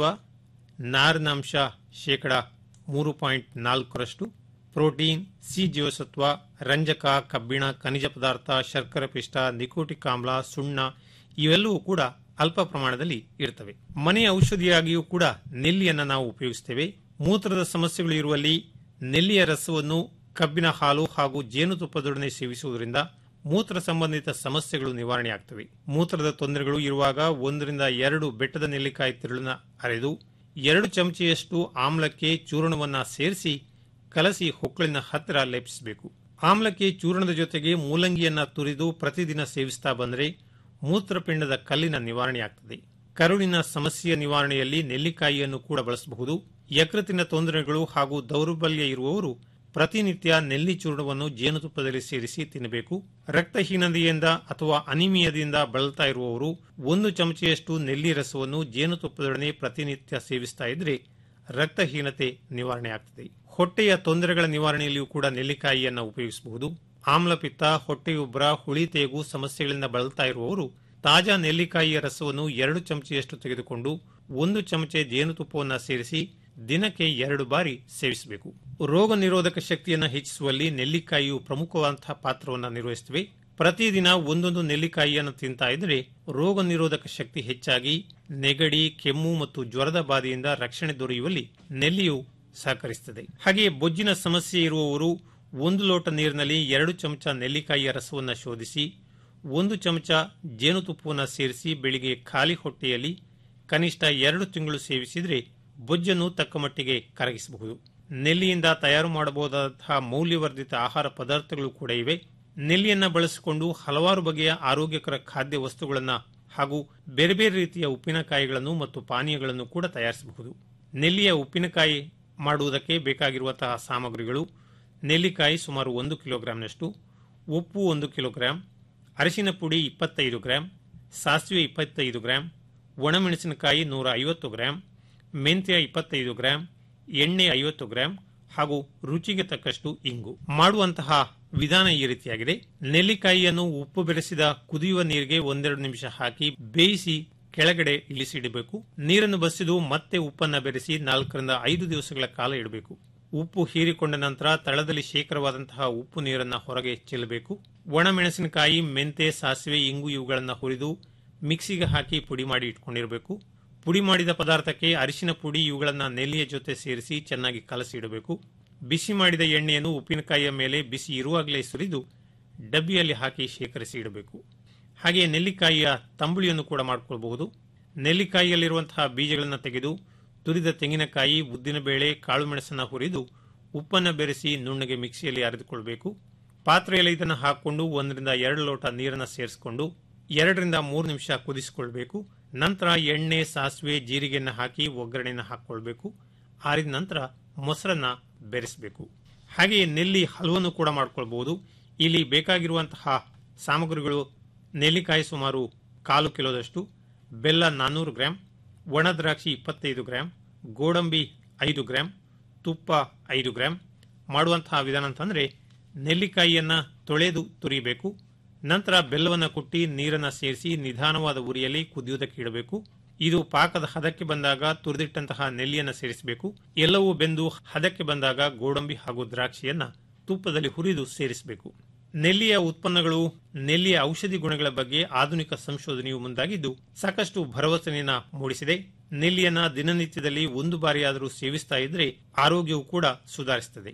ನಾರಿನಾಂಶ ಶೇಕಡ ಮೂರು ಪಾಯಿಂಟ್ ನಾಲ್ಕರಷ್ಟು ಪ್ರೋಟೀನ್ ಸಿ ಜೀವಸತ್ವ ರಂಜಕ ಕಬ್ಬಿಣ ಖನಿಜ ಪದಾರ್ಥ ಶರ್ಕರೆ ಪಿಷ್ಟ ನಿಕೋಟಿಕ್ ಆಮ್ಲ ಸುಣ್ಣ ಇವೆಲ್ಲವೂ ಕೂಡ ಅಲ್ಪ ಪ್ರಮಾಣದಲ್ಲಿ ಇರ್ತವೆ ಮನೆ ಔಷಧಿಯಾಗಿಯೂ ಕೂಡ ನೆಲ್ಲಿಯನ್ನು ನಾವು ಉಪಯೋಗಿಸ್ತೇವೆ ಮೂತ್ರದ ಸಮಸ್ಯೆಗಳು ಇರುವಲ್ಲಿ ನೆಲ್ಲಿಯ ರಸವನ್ನು ಕಬ್ಬಿನ ಹಾಲು ಹಾಗೂ ಜೇನುತುಪ್ಪದೊಡನೆ ಸೇವಿಸುವುದರಿಂದ ಮೂತ್ರ ಸಂಬಂಧಿತ ಸಮಸ್ಯೆಗಳು ನಿವಾರಣೆಯಾಗ್ತವೆ ಮೂತ್ರದ ತೊಂದರೆಗಳು ಇರುವಾಗ ಒಂದರಿಂದ ಎರಡು ಬೆಟ್ಟದ ನೆಲ್ಲಿಕಾಯಿ ತಿರುಳನ್ನ ಅರೆದು ಎರಡು ಚಮಚೆಯಷ್ಟು ಆಮ್ಲಕ್ಕೆ ಚೂರ್ಣವನ್ನ ಸೇರಿಸಿ ಕಲಸಿ ಹೊಕ್ಕಳಿನ ಹತ್ತಿರ ಲೇಪಿಸಬೇಕು ಆಮ್ಲಕ್ಕೆ ಚೂರ್ಣದ ಜೊತೆಗೆ ಮೂಲಂಗಿಯನ್ನ ತುರಿದು ಪ್ರತಿದಿನ ಸೇವಿಸ್ತಾ ಬಂದರೆ ಮೂತ್ರಪಿಂಡದ ಕಲ್ಲಿನ ನಿವಾರಣೆಯಾಗ್ತದೆ ಕರುಳಿನ ಸಮಸ್ಯೆಯ ನಿವಾರಣೆಯಲ್ಲಿ ನೆಲ್ಲಿಕಾಯಿಯನ್ನು ಕೂಡ ಬಳಸಬಹುದು ಯಕೃತಿನ ತೊಂದರೆಗಳು ಹಾಗೂ ದೌರ್ಬಲ್ಯ ಇರುವವರು ಪ್ರತಿನಿತ್ಯ ನೆಲ್ಲಿ ಚೂರ್ಣವನ್ನು ಜೇನುತುಪ್ಪದಲ್ಲಿ ಸೇರಿಸಿ ತಿನ್ನಬೇಕು ರಕ್ತಹೀನತೆಯಿಂದ ಅಥವಾ ಅನಿಮಿಯದಿಂದ ಬಳಲ್ತಾ ಇರುವವರು ಒಂದು ಚಮಚೆಯಷ್ಟು ನೆಲ್ಲಿ ರಸವನ್ನು ಜೇನುತುಪ್ಪದೊಡನೆ ಪ್ರತಿನಿತ್ಯ ಸೇವಿಸ್ತಾ ಇದ್ರೆ ರಕ್ತಹೀನತೆ ನಿವಾರಣೆ ಆಗ್ತದೆ ಹೊಟ್ಟೆಯ ತೊಂದರೆಗಳ ನಿವಾರಣೆಯಲ್ಲಿಯೂ ಕೂಡ ನೆಲ್ಲಿಕಾಯಿಯನ್ನು ಉಪಯೋಗಿಸಬಹುದು ಆಮ್ಲಪಿತ್ತ ಹೊಟ್ಟೆಯುಬ್ಬರ ಹುಳಿ ತೇಗು ಸಮಸ್ಯೆಗಳಿಂದ ಬಳಲ್ತಾ ಇರುವವರು ತಾಜಾ ನೆಲ್ಲಿಕಾಯಿಯ ರಸವನ್ನು ಎರಡು ಚಮಚೆಯಷ್ಟು ತೆಗೆದುಕೊಂಡು ಒಂದು ಚಮಚೆ ಜೇನುತುಪ್ಪವನ್ನು ಸೇರಿಸಿ ದಿನಕ್ಕೆ ಎರಡು ಬಾರಿ ಸೇವಿಸಬೇಕು ರೋಗ ನಿರೋಧಕ ಶಕ್ತಿಯನ್ನು ಹೆಚ್ಚಿಸುವಲ್ಲಿ ನೆಲ್ಲಿಕಾಯಿಯು ಪ್ರಮುಖವಾದಂತಹ ಪಾತ್ರವನ್ನು ನಿರ್ವಹಿಸುತ್ತವೆ ಪ್ರತಿದಿನ ಒಂದೊಂದು ನೆಲ್ಲಿಕಾಯಿಯನ್ನು ತಿಂತಾ ಇದ್ರೆ ರೋಗ ನಿರೋಧಕ ಶಕ್ತಿ ಹೆಚ್ಚಾಗಿ ನೆಗಡಿ ಕೆಮ್ಮು ಮತ್ತು ಜ್ವರದ ಬಾಧೆಯಿಂದ ರಕ್ಷಣೆ ದೊರೆಯುವಲ್ಲಿ ನೆಲ್ಲಿಯು ಸಹಕರಿಸುತ್ತದೆ ಹಾಗೆಯೇ ಬೊಜ್ಜಿನ ಸಮಸ್ಯೆ ಇರುವವರು ಒಂದು ಲೋಟ ನೀರಿನಲ್ಲಿ ಎರಡು ಚಮಚ ನೆಲ್ಲಿಕಾಯಿಯ ರಸವನ್ನು ಶೋಧಿಸಿ ಒಂದು ಚಮಚ ಜೇನುತುಪ್ಪವನ್ನು ಸೇರಿಸಿ ಬೆಳಿಗ್ಗೆ ಖಾಲಿ ಹೊಟ್ಟೆಯಲ್ಲಿ ಕನಿಷ್ಠ ಎರಡು ತಿಂಗಳು ಸೇವಿಸಿದರೆ ಬೊಜ್ಜನ್ನು ತಕ್ಕ ಮಟ್ಟಿಗೆ ಕರಗಿಸಬಹುದು ನೆಲ್ಲಿಯಿಂದ ತಯಾರು ಮಾಡಬಹುದಾದಂತಹ ಮೌಲ್ಯವರ್ಧಿತ ಆಹಾರ ಪದಾರ್ಥಗಳು ಕೂಡ ಇವೆ ನೆಲ್ಲಿಯನ್ನ ಬಳಸಿಕೊಂಡು ಹಲವಾರು ಬಗೆಯ ಆರೋಗ್ಯಕರ ಖಾದ್ಯ ವಸ್ತುಗಳನ್ನು ಹಾಗೂ ಬೇರೆ ಬೇರೆ ರೀತಿಯ ಉಪ್ಪಿನಕಾಯಿಗಳನ್ನು ಮತ್ತು ಪಾನೀಯಗಳನ್ನು ಕೂಡ ತಯಾರಿಸಬಹುದು ನೆಲ್ಲಿಯ ಉಪ್ಪಿನಕಾಯಿ ಮಾಡುವುದಕ್ಕೆ ಬೇಕಾಗಿರುವಂತಹ ಸಾಮಗ್ರಿಗಳು ನೆಲ್ಲಿಕಾಯಿ ಸುಮಾರು ಒಂದು ಕಿಲೋಗ್ರಾಂನಷ್ಟು ಉಪ್ಪು ಒಂದು ಕಿಲೋಗ್ರಾಂ ಅರಿಶಿನ ಪುಡಿ ಇಪ್ಪತ್ತೈದು ಗ್ರಾಂ ಸಾಸಿವೆ ಇಪ್ಪತ್ತೈದು ಗ್ರಾಂ ಒಣಮೆಣಸಿನಕಾಯಿ ನೂರ ಐವತ್ತು ಗ್ರಾಂ ಮೆಂತ್ಯ ಇಪ್ಪತ್ತೈದು ಗ್ರಾಂ ಎಣ್ಣೆ ಐವತ್ತು ಗ್ರಾಂ ಹಾಗೂ ರುಚಿಗೆ ತಕ್ಕಷ್ಟು ಇಂಗು ಮಾಡುವಂತಹ ವಿಧಾನ ಈ ರೀತಿಯಾಗಿದೆ ನೆಲ್ಲಿಕಾಯಿಯನ್ನು ಉಪ್ಪು ಬೆರೆಸಿದ ಕುದಿಯುವ ನೀರಿಗೆ ಒಂದೆರಡು ನಿಮಿಷ ಹಾಕಿ ಬೇಯಿಸಿ ಕೆಳಗಡೆ ಇಳಿಸಿಡಬೇಕು ನೀರನ್ನು ಬಸಿದು ಮತ್ತೆ ಉಪ್ಪನ್ನ ಬೆರೆಸಿ ನಾಲ್ಕರಿಂದ ಐದು ದಿವಸಗಳ ಕಾಲ ಇಡಬೇಕು ಉಪ್ಪು ಹೀರಿಕೊಂಡ ನಂತರ ತಳದಲ್ಲಿ ಶೇಖರವಾದಂತಹ ಉಪ್ಪು ನೀರನ್ನ ಹೊರಗೆ ಚೆಲ್ಲಬೇಕು ಒಣಮೆಣಸಿನಕಾಯಿ ಮೆಂತೆ ಸಾಸಿವೆ ಇಂಗು ಇವುಗಳನ್ನು ಹುರಿದು ಮಿಕ್ಸಿಗೆ ಹಾಕಿ ಪುಡಿ ಮಾಡಿ ಇಟ್ಕೊಂಡಿರಬೇಕು ಪುಡಿ ಮಾಡಿದ ಪದಾರ್ಥಕ್ಕೆ ಅರಿಶಿನ ಪುಡಿ ಇವುಗಳನ್ನು ನೆಲ್ಲಿಯ ಜೊತೆ ಸೇರಿಸಿ ಚೆನ್ನಾಗಿ ಕಲಸಿ ಇಡಬೇಕು ಬಿಸಿ ಮಾಡಿದ ಎಣ್ಣೆಯನ್ನು ಉಪ್ಪಿನಕಾಯಿಯ ಮೇಲೆ ಬಿಸಿ ಇರುವಾಗಲೇ ಸುರಿದು ಡಬ್ಬಿಯಲ್ಲಿ ಹಾಕಿ ಶೇಖರಿಸಿ ಇಡಬೇಕು ಹಾಗೆಯೇ ನೆಲ್ಲಿಕಾಯಿಯ ತಂಬುಳಿಯನ್ನು ಕೂಡ ಮಾಡಿಕೊಳ್ಳಬಹುದು ನೆಲ್ಲಿಕಾಯಿಯಲ್ಲಿರುವಂತಹ ಬೀಜಗಳನ್ನು ತೆಗೆದು ತುರಿದ ತೆಂಗಿನಕಾಯಿ ಉದ್ದಿನಬೇಳೆ ಕಾಳುಮೆಣಸನ್ನು ಹುರಿದು ಉಪ್ಪನ್ನು ಬೆರೆಸಿ ನುಣ್ಣಗೆ ಮಿಕ್ಸಿಯಲ್ಲಿ ಅರೆದುಕೊಳ್ಬೇಕು ಪಾತ್ರೆಯಲ್ಲಿ ಇದನ್ನು ಹಾಕಿಕೊಂಡು ಒಂದರಿಂದ ಎರಡು ಲೋಟ ನೀರನ್ನು ಸೇರಿಸಿಕೊಂಡು ಎರಡರಿಂದ ಮೂರು ನಿಮಿಷ ಕುದಿಸಿಕೊಳ್ಬೇಕು ನಂತರ ಎಣ್ಣೆ ಸಾಸಿವೆ ಜೀರಿಗೆಯನ್ನು ಹಾಕಿ ಒಗ್ಗರಣೆಯನ್ನು ಹಾಕಿಕೊಳ್ಬೇಕು ಆರಿದ ನಂತರ ಮೊಸರನ್ನ ಬೆರೆಸಬೇಕು ಹಾಗೆಯೇ ನೆಲ್ಲಿ ಹಲವನ್ನು ಕೂಡ ಮಾಡ್ಕೊಳ್ಬಹುದು ಇಲ್ಲಿ ಬೇಕಾಗಿರುವಂತಹ ಸಾಮಗ್ರಿಗಳು ನೆಲ್ಲಿಕಾಯಿ ಸುಮಾರು ಕಾಲು ಕಿಲೋದಷ್ಟು ಬೆಲ್ಲ ನಾನ್ನೂರು ಗ್ರಾಂ ಒಣ ದ್ರಾಕ್ಷಿ ಇಪ್ಪತ್ತೈದು ಗ್ರಾಂ ಗೋಡಂಬಿ ಐದು ಗ್ರಾಂ ತುಪ್ಪ ಐದು ಗ್ರಾಂ ಮಾಡುವಂತಹ ವಿಧಾನ ಅಂತಂದ್ರೆ ನೆಲ್ಲಿಕಾಯಿಯನ್ನ ತೊಳೆದು ತುರಿಬೇಕು ನಂತರ ಬೆಲ್ಲವನ್ನು ಕುಟ್ಟಿ ನೀರನ್ನು ಸೇರಿಸಿ ನಿಧಾನವಾದ ಉರಿಯಲ್ಲಿ ಕುದಿಯುವುದಕ್ಕೆ ಇಡಬೇಕು ಇದು ಪಾಕದ ಹದಕ್ಕೆ ಬಂದಾಗ ತುರಿದಿಟ್ಟಂತಹ ನೆಲ್ಲಿಯನ್ನು ಸೇರಿಸಬೇಕು ಎಲ್ಲವೂ ಬೆಂದು ಹದಕ್ಕೆ ಬಂದಾಗ ಗೋಡಂಬಿ ಹಾಗೂ ದ್ರಾಕ್ಷಿಯನ್ನ ತುಪ್ಪದಲ್ಲಿ ಹುರಿದು ಸೇರಿಸಬೇಕು ನೆಲ್ಲಿಯ ಉತ್ಪನ್ನಗಳು ನೆಲ್ಲಿಯ ಔಷಧಿ ಗುಣಗಳ ಬಗ್ಗೆ ಆಧುನಿಕ ಸಂಶೋಧನೆಯು ಮುಂದಾಗಿದ್ದು ಸಾಕಷ್ಟು ಭರವಸೆಯನ್ನ ಮೂಡಿಸಿದೆ ನೆಲ್ಲಿಯನ್ನ ದಿನನಿತ್ಯದಲ್ಲಿ ಒಂದು ಬಾರಿಯಾದರೂ ಸೇವಿಸ್ತಾ ಇದ್ರೆ ಆರೋಗ್ಯವು ಕೂಡ ಸುಧಾರಿಸುತ್ತದೆ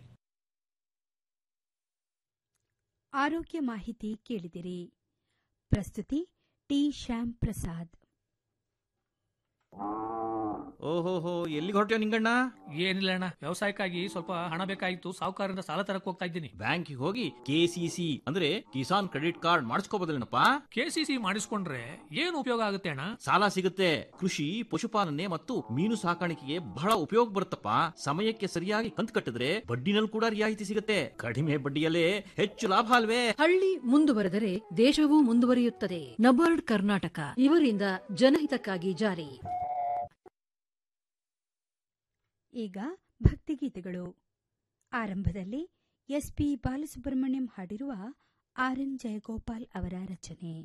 ಆರೋಗ್ಯ ಮಾಹಿತಿ ಕೇಳಿದಿರಿ ಪ್ರಸ್ತುತಿ ಟಿ ಶ್ಯಾಮ್ ಪ್ರಸಾದ್ ಓಹೋಹೋ ಎಲ್ಲಿಗೆ ಹೊರಟ್ಯೋ ನಿಂಗಣ್ಣ ಏನಿಲ್ಲ ಅಣ್ಣ ವ್ಯವಸಾಯಕ್ಕಾಗಿ ಸ್ವಲ್ಪ ಹಣ ಬೇಕಾಗಿತ್ತು ಸಾಹುಕಾರರಿಂದ ಸಾಲ ತರಕ್ ಹೋಗ್ತಾ ಇದ್ದೀನಿ ಬ್ಯಾಂಕಿಗೆ ಹೋಗಿ ಕೆಸಿಸಿ ಅಂದ್ರೆ ಕಿಸಾನ್ ಕ್ರೆಡಿಟ್ ಕಾರ್ಡ್ ಮಾಡಿಸ್ಕೋಬೋದಲ್ಲೇನಪ್ಪ ಕೆಸಿಸಿ ಮಾಡಿಸ್ಕೊಂಡ್ರೆ ಏನು ಉಪಯೋಗ ಆಗುತ್ತೆ ಅಣ್ಣ ಸಾಲ ಸಿಗುತ್ತೆ ಕೃಷಿ ಪಶುಪಾಲನೆ ಮತ್ತು ಮೀನು ಸಾಕಾಣಿಕೆಗೆ ಬಹಳ ಉಪಯೋಗ ಬರುತ್ತಪ್ಪ ಸಮಯಕ್ಕೆ ಸರಿಯಾಗಿ ಕಂತು ಕಟ್ಟಿದ್ರೆ ಬಡ್ಡಿನಲ್ಲಿ ಕೂಡ ರಿಯಾಯಿತಿ ಸಿಗುತ್ತೆ ಕಡಿಮೆ ಬಡ್ಡಿಯಲ್ಲೇ ಹೆಚ್ಚು ಲಾಭ ಅಲ್ವೇ ಹಳ್ಳಿ ಮುಂದುವರೆದರೆ ದೇಶವೂ ಮುಂದುವರಿಯುತ್ತದೆ ನಬಾರ್ಡ್ ಕರ್ನಾಟಕ ಇವರಿಂದ ಜನಹಿತಕ್ಕಾಗಿ ಜಾರಿ ಈಗ ಭಕ್ತಿಗೀತೆಗಳು ಆರಂಭದಲ್ಲಿ ಎಸ್ಪಿ ಬಾಲಸುಬ್ರಹ್ಮಣ್ಯಂ ಹಾಡಿರುವ ಆರ್ ಎನ್ ಜಯಗೋಪಾಲ್ ಅವರ ರಚನೆ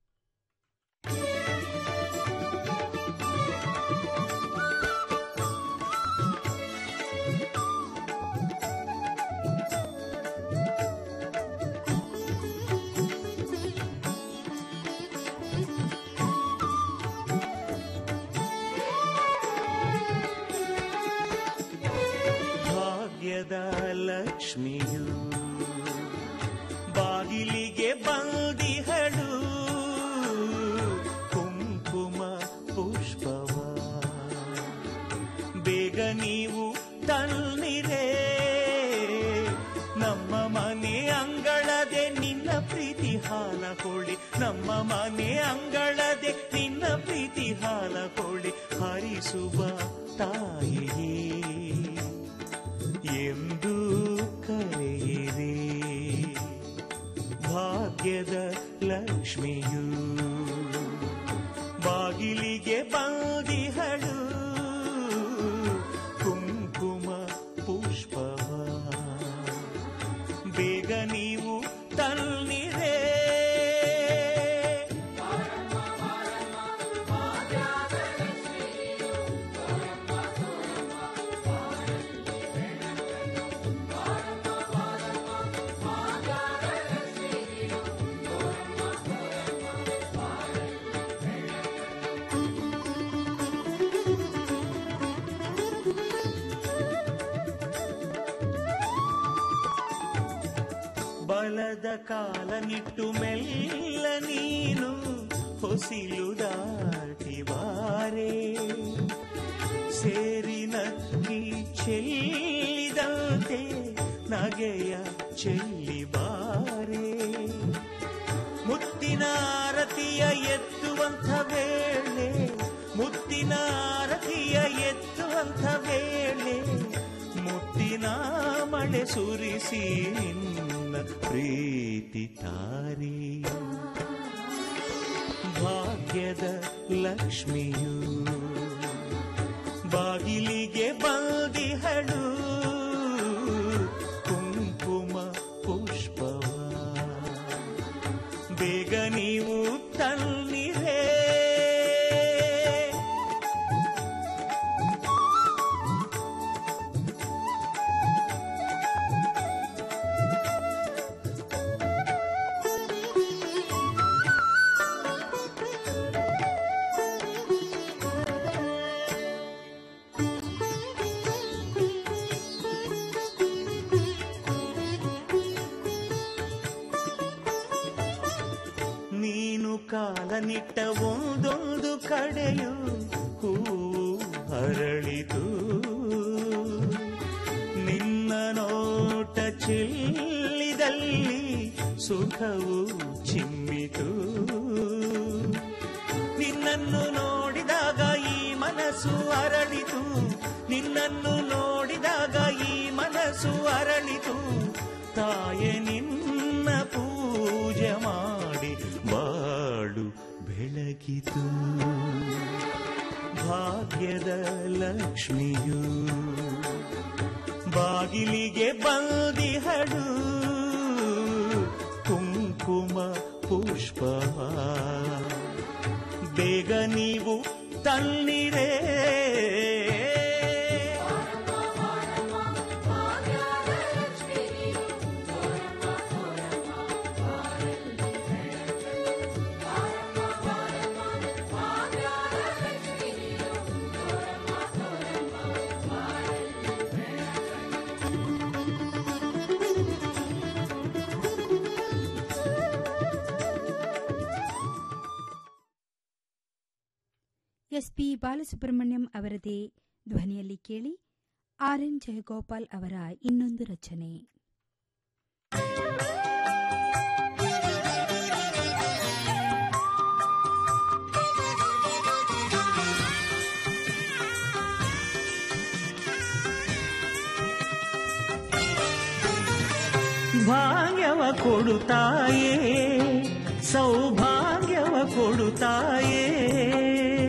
ಭಾಗ್ಯದ ಲಕ್ಷ್ಮಿಯು ಬಾಗಿಲಿಗೆ ಬಂದಿಹಳು ಕುಂಕುಮ ಪುಷ್ಪವ ಬೇಗ ನೀವು ತನ್ನಿರೆ ನಮ್ಮ ಮನೆ ಅಂಗಳದೆ ನಿನ್ನ ಪ್ರೀತಿ ಹಾಲ ಕೋಳಿ ನಮ್ಮ ಮನೆ ಅಂಗಳದೆ ನಿನ್ನ ಪ್ರೀತಿ ಹಾಲ ಕೋಳಿ ಹರಿಸುವ ತಾಯಿಯೇ ಎಂದು ಕರೆಯಿರಿ ಭಾಗ್ಯದ ಲಕ್ಷ್ಮಿಯು ಬಾಗಿಲಿಗೆ ಬಂದಿಹಳು ಕುಂಕುಮ ಪುಷ್ಪವ ಬೇಗ ನೀವು ತನ್ನಿರೇ ಬಲದ ಕಾಲ ನಿಟ್ಟು ಮೆಲ್ಲ ನೀನು ಹೊಸಿಲು ದಾಟಿ ಬಾರೆ ಸೇರಿ ನಕ್ಕಿ ಚೆಲ್ಲಿದಂತೆ ನಗೆಯ ಚೆಲ್ಲಿ ಬಾರೆ ಮುತ್ತಿನ ಆರತಿಯ ಎತ್ತುವಂಥ ವೇಳೆ ಮುತ್ತಿನ ಆರತಿಯ ಎತ್ತುವಂಥ ವೇಳೆ ಮುತ್ತಿನ ಮಳೆ ಸುರಿಸಿ ನಿನ್ನ ಪ್ರೀತಿ ತಾರಿ ಭಾಗ್ಯದ ಲಕ್ಷ್ಮಿಯು ಬಾಗಿಲಿಗೆ ಬಂದಿಹಳು ಕುಂಕುಮ ಪುಷ್ಪವ ಬೇಗ ನೀವು ತನ್ನಿರೇ ನೀನು ಕಾಲ ನಿಟ್ಟ ಒಂದೊಂದು ಕಡೆಯು ಹೂವು ಹರಳಿತು ನಿನ್ನ ನೋಟ ಚೆಲ್ಲಿದಲ್ಲಿ ಸುಖವು ಚಿಮ್ಮಿತು ನಿನ್ನನ್ನು ನೋಡಿದಾಗ ಈ ಮನಸ್ಸು ಅರಳಿತು ನಿನ್ನನ್ನು ನೋಡಿದಾಗ ಈ ಮನಸ್ಸು ಅರಳಿತು ತಾಯೆ ನಿನ್ನ ಪೂಜೆ ಮಾಡಿ ಬಾಳು ಬೆಳಗಿತು ಭಾಗ್ಯದ ಲಕ್ಷ್ಮಿಯು ಬಾಗಿಲಿಗೆ ಬಂದಿಹಳು ಕುಂಕುಮ ಪುಷ್ಪವ ಬೇಗ ನೀವು ತನ್ನಿರೇ ಎಸ್ಪಿ ಬಾಲಸುಬ್ರಹ್ಮಣ್ಯಂ ಅವರದೇ ಧ್ವನಿಯಲ್ಲಿ ಕೇಳಿ ಆರ್ ಎನ್ ಜಯಗೋಪಾಲ್ ಅವರ ಇನ್ನೊಂದು ರಚನೆ ಭಾಗ್ಯವ ಕೊಡುತ್ತಾಯೇ ಸೌಭಾಗ್ಯವ ಕೊಡುತ್ತಾಯೇ